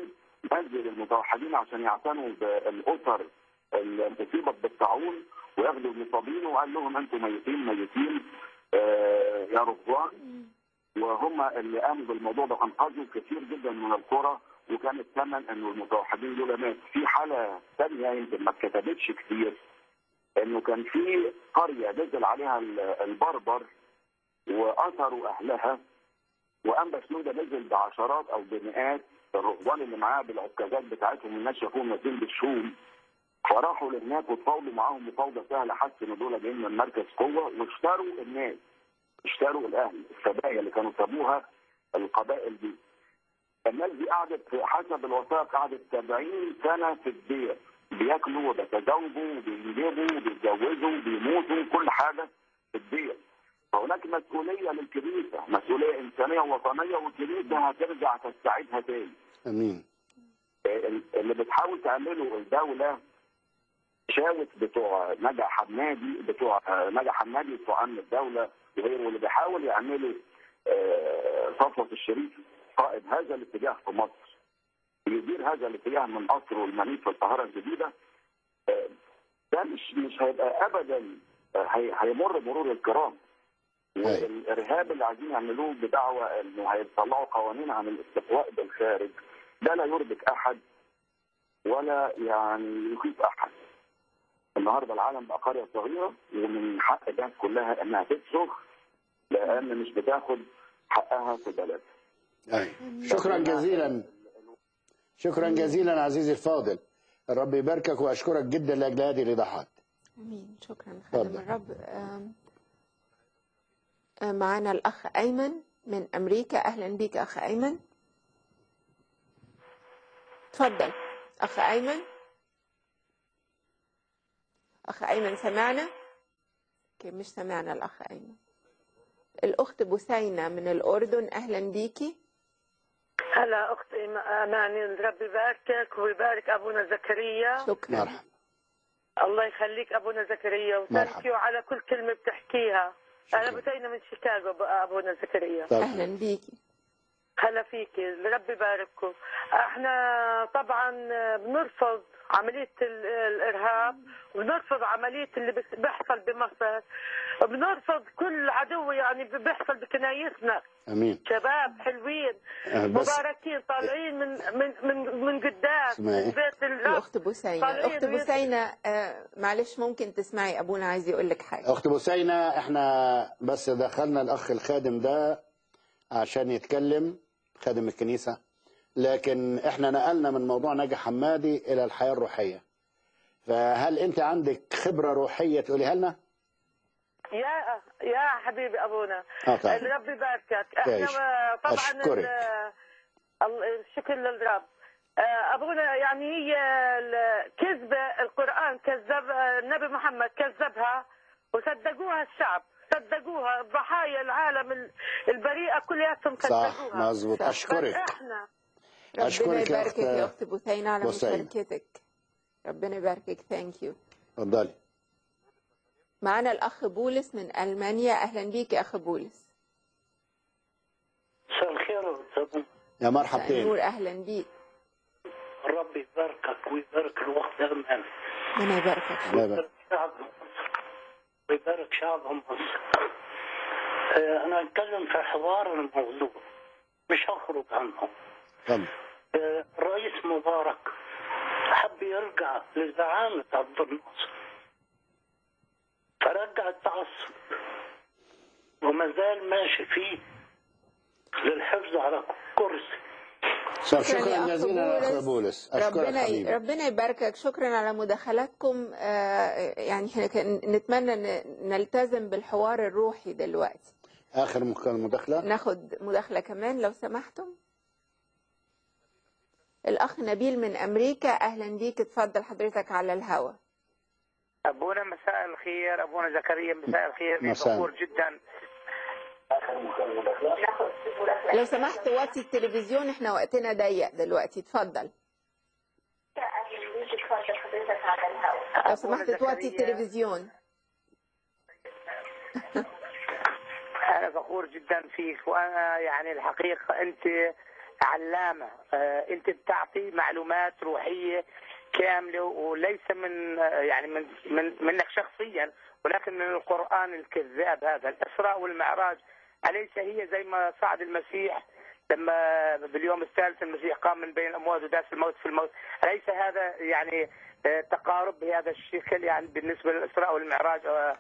نزل المتوحدين عشان يعتنوا بالاسر المصيبه بالطاعون وياخدوا المصابين وقال لهم انتم ميتين ميتين آه، يا رهبان وهم اللي قاموا بالموضوع ده انقذوا كثير جدا من القرى وكان الثمن انه المتوحدين دول مات في حاله ثانيه يمكن ما اتكتبتش كتير انه كان في قريه نزل عليها ال- البربر واثروا اهلها وانبا شنوده نزل بعشرات او بمئات الرهبان اللي معاه بالعكازات بتاعتهم الناس شافوهم نازلين بالشوم فراحوا لهناك وتفاوضوا معاهم مفاوضه سهله حسوا ان دول جايين من مركز قوه واشتروا الناس اشتروا الاهل السبايا اللي كانوا سابوها القبائل دي الناس دي قعدت في- حسب الوثائق قعدت 70 سنه في الدير بياكلوا وبيتزوجوا وبينجبوا وبيتجوزوا وبيموتوا كل حاجه في الدير فهناك مسؤوليه للكنيسه مسؤوليه انسانيه ووطنيه والكنيسه هترجع تستعيدها تاني امين اللي بتحاول تعمله الدوله شاوت بتوع نجا حمادي بتوع نجا حمادي بتوع امن الدوله وغيره واللي بيحاول يعملوا آه، صفوه الشريف قائد هذا الاتجاه في مصر يدير هذا الاتجاه من قصر والمنيف في القاهره الجديده آه، ده مش مش هيبقى ابدا آه، هي- هيمر مرور الكرام والارهاب اللي عايزين يعملوه بدعوى انه هيطلعوا قوانين عن الاستقواء بالخارج ده لا يربك احد ولا يعني يخيف احد النهارده العالم بقى قريه صغيره ومن حق الناس كلها انها تصرخ لان مش بتاخد حقها في بلدها أي. شكرا جزيلا شكرا جزيلا عزيزي الفاضل الرب يباركك واشكرك جدا لاجل هذه الايضاحات امين شكرا خادم اتفضل. الرب آم، آم، معانا الاخ ايمن من امريكا اهلا بيك اخ ايمن تفضل اخ ايمن اخ ايمن سمعنا اوكي مش سمعنا الاخ ايمن الاخت بثينه من الاردن اهلا بيكي هلا اختي اماني ربي يباركك ويبارك ابونا زكريا شكرا مرحبا الله يخليك ابونا زكريا وثانك يو على كل كلمه بتحكيها انا بتينا من شيكاغو بقى ابونا زكريا اهلا بيكي هلا فيكي ربي يبارككم احنا طبعا بنرفض عملية ال- الإرهاب وبنرفض عملية اللي بس- بيحصل بمصر بنرفض كل عدو يعني بيحصل بكنايسنا امين شباب حلوين آه، بس- مباركين طالعين من من من من قدام اسمها إيه؟ من بيت الرب الاخت بثينه طالعين الاخت ويت- بثينه آه، معلش ممكن تسمعي ابونا عايز يقول لك حاجه اخت بثينه احنا بس دخلنا الاخ الخادم ده عشان يتكلم خادم الكنيسه لكن احنا نقلنا من موضوع نجا حمادي الى الحياه الروحيه فهل انت عندك خبره روحيه تقوليها لنا؟ يا يا حبيبي ابونا آه، طيب. الرب يباركك احنا تعيش. ما- طبعا أشكرك. ال- ال- الشكر للرب آه، ابونا يعني هي ال- كذبه القران كذب النبي محمد كذبها وصدقوها الشعب صدقوها ضحايا العالم ال- البريئه كلياتهم صح صدقوها مظبوط اشكرك احنا ربنا اشكرك يا يباركك يا اخت اخت بثينه على بثينة. مشاركتك ربنا يباركك ثانك يو اتفضلي معانا الاخ بولس من المانيا اهلا بيك يا اخ بولس مساء الخير أستاذ. يا مرحبتين نور اهلا بيك ربي يباركك ويبارك الوقت أمان ربنا يباركك الله يبارك. شعب مصر ويبارك شعب مصر آه، أنا أتكلم في حوار الموضوع مش هخرج عنه اتفضل آه، الرئيس مبارك حب يرجع لزعامة عبد الناصر فرجع التعصب وما زال ماشي فيه للحفظ على كرسي شكرا, يا شكرا أخ جزيلا يا اخ بولس. بولس اشكرك ربنا حبيبي ربنا يباركك شكرا على مداخلاتكم آه، يعني احنا كان- نتمنى ن- نلتزم بالحوار الروحي دلوقتي اخر مك- مداخله ناخد مداخلة كمان لو سمحتم الأخ نبيل من أمريكا أهلا بيك اتفضل حضرتك على الهوا ابونا مساء الخير ابونا زكريا مساء الخير مساء. فخور جدا لو سمحت وطي التلفزيون احنا وقتنا ضيق دلوقتي اتفضل لو سمحت توطي التلفزيون انا فخور جدا فيك وانا يعني الحقيقه انت علامه آه، انت بتعطي معلومات روحيه كامله وليس من آه، يعني من من منك شخصيا ولكن من القران الكذاب هذا الاسراء والمعراج اليس هي زي ما صعد المسيح لما باليوم الثالث المسيح قام من بين الاموات وداس الموت في الموت اليس هذا يعني آه، تقارب بهذا الشكل يعني بالنسبه للاسراء والمعراج آه،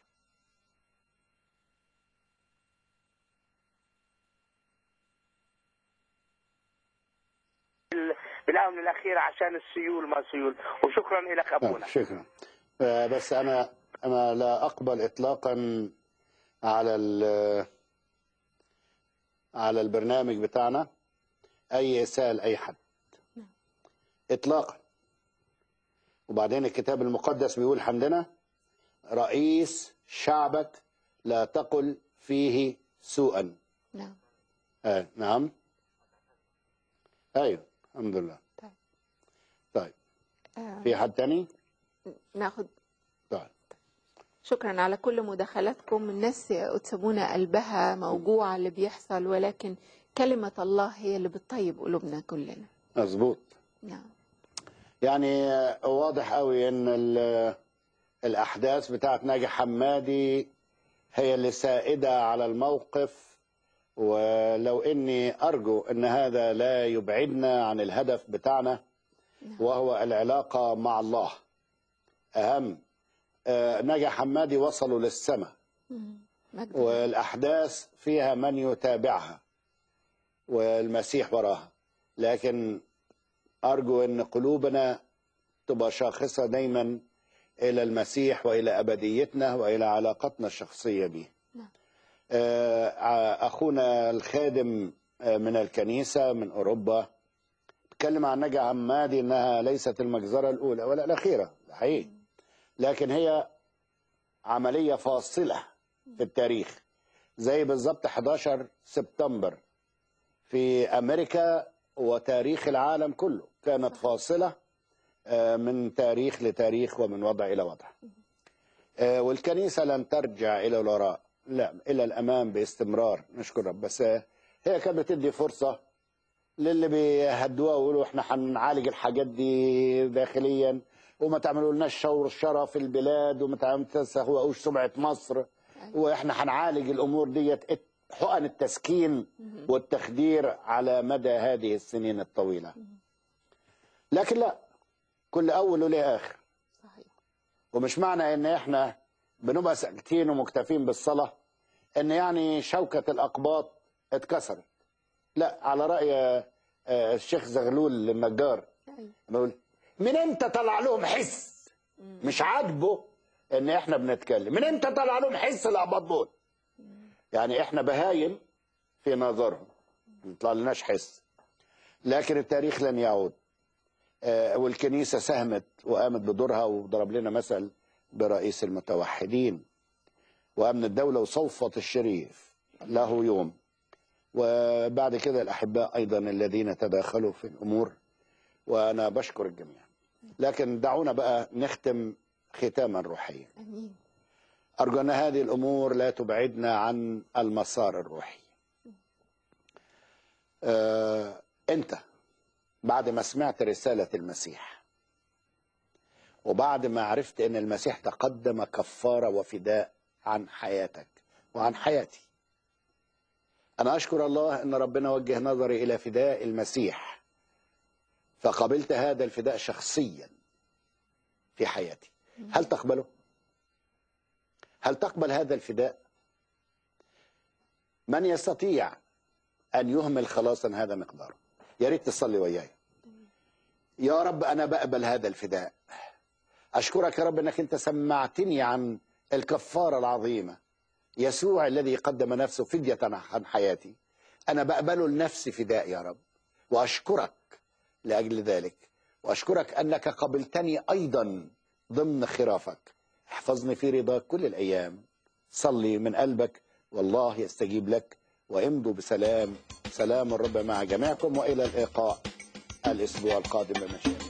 بالاونه الاخيره عشان السيول ما سيول وشكرا لك ابونا آه، شكرا آه، بس انا انا لا اقبل اطلاقا على ال- على البرنامج بتاعنا اي اساءه لاي حد اطلاقا وبعدين الكتاب المقدس بيقول عندنا رئيس شعبك لا تقل فيه سوءا نعم آه نعم ايوه الحمد لله طيب. طيب آه، في حد تاني ناخد طيب شكرا على كل مداخلاتكم الناس أتسبونا قلبها موجوع اللي بيحصل ولكن كلمة الله هي اللي بتطيب قلوبنا كلنا مظبوط نعم يعني آه، واضح قوي ان ال- الاحداث بتاعت ناجي حمادي هي اللي سائده على الموقف ولو اني ارجو ان هذا لا يبعدنا عن الهدف بتاعنا وهو العلاقه مع الله اهم آه، ناجي حمادي وصلوا للسماء مجد والاحداث فيها من يتابعها والمسيح وراها لكن ارجو ان قلوبنا تبقى شاخصه دايما الى المسيح والى ابديتنا والى علاقتنا الشخصيه به نعم. آه، ع- اخونا الخادم آه، من الكنيسه من اوروبا تكلم عن نجا عمادي انها ليست المجزره الاولى ولا الاخيره ده حقيقي لكن هي عمليه فاصله في التاريخ زي بالظبط 11 سبتمبر في امريكا وتاريخ العالم كله كانت فاصله آه، من تاريخ لتاريخ ومن وضع الى وضع آه، والكنيسه لن ترجع الى الوراء لا الى الامام باستمرار نشكر رب بس آه، هي كانت بتدي فرصه للي بيهدوها ويقولوا احنا هنعالج الحاجات دي داخليا وما تعملوا لناش شور شرف في البلاد وما تعملوا- تسوقوش سمعه مصر واحنا هنعالج الامور ديت ات- حقن التسكين والتخدير على مدى هذه السنين الطويله لكن لا كل اول وله اخر صحيح ومش معنى ان احنا بنبقى ساكتين ومكتفين بالصلاه ان يعني شوكه الاقباط اتكسرت لا على راي آه، الشيخ زغلول النجار نقول من امتى طلع لهم حس مش عاجبه ان احنا بنتكلم من امتى طلع لهم حس الاقباط دول يعني احنا بهايم في نظرهم ما يطلع لناش حس لكن التاريخ لن يعود آه، والكنيسة ساهمت وقامت بدورها وضرب لنا مثل برئيس المتوحدين وأمن الدولة وصوفة الشريف له يوم وبعد كده الأحباء أيضا الذين تداخلوا في الأمور وأنا بشكر الجميع لكن دعونا بقى نختم ختاما روحيا امين أرجو أن هذه الأمور لا تبعدنا عن المسار الروحي آه، أنت بعد ما سمعت رسالة المسيح وبعد ما عرفت أن المسيح تقدم كفارة وفداء عن حياتك وعن حياتي أنا أشكر الله أن ربنا وجه نظري إلى فداء المسيح فقبلت هذا الفداء شخصيا في حياتي هل تقبله؟ هل تقبل هذا الفداء؟ من يستطيع أن يهمل خلاصا هذا مقداره يا ريت تصلي وياي يا رب أنا بقبل هذا الفداء أشكرك يا رب أنك أنت سمعتني عن الكفارة العظيمة يسوع الذي قدم نفسه فدية عن حياتي أنا بقبله لنفسي فداء يا رب وأشكرك لأجل ذلك وأشكرك أنك قبلتني أيضا ضمن خرافك احفظني في رضاك كل الأيام صلي من قلبك والله يستجيب لك وامضوا بسلام سلام الرب مع جميعكم وإلى اللقاء الأسبوع القادم بمشيئة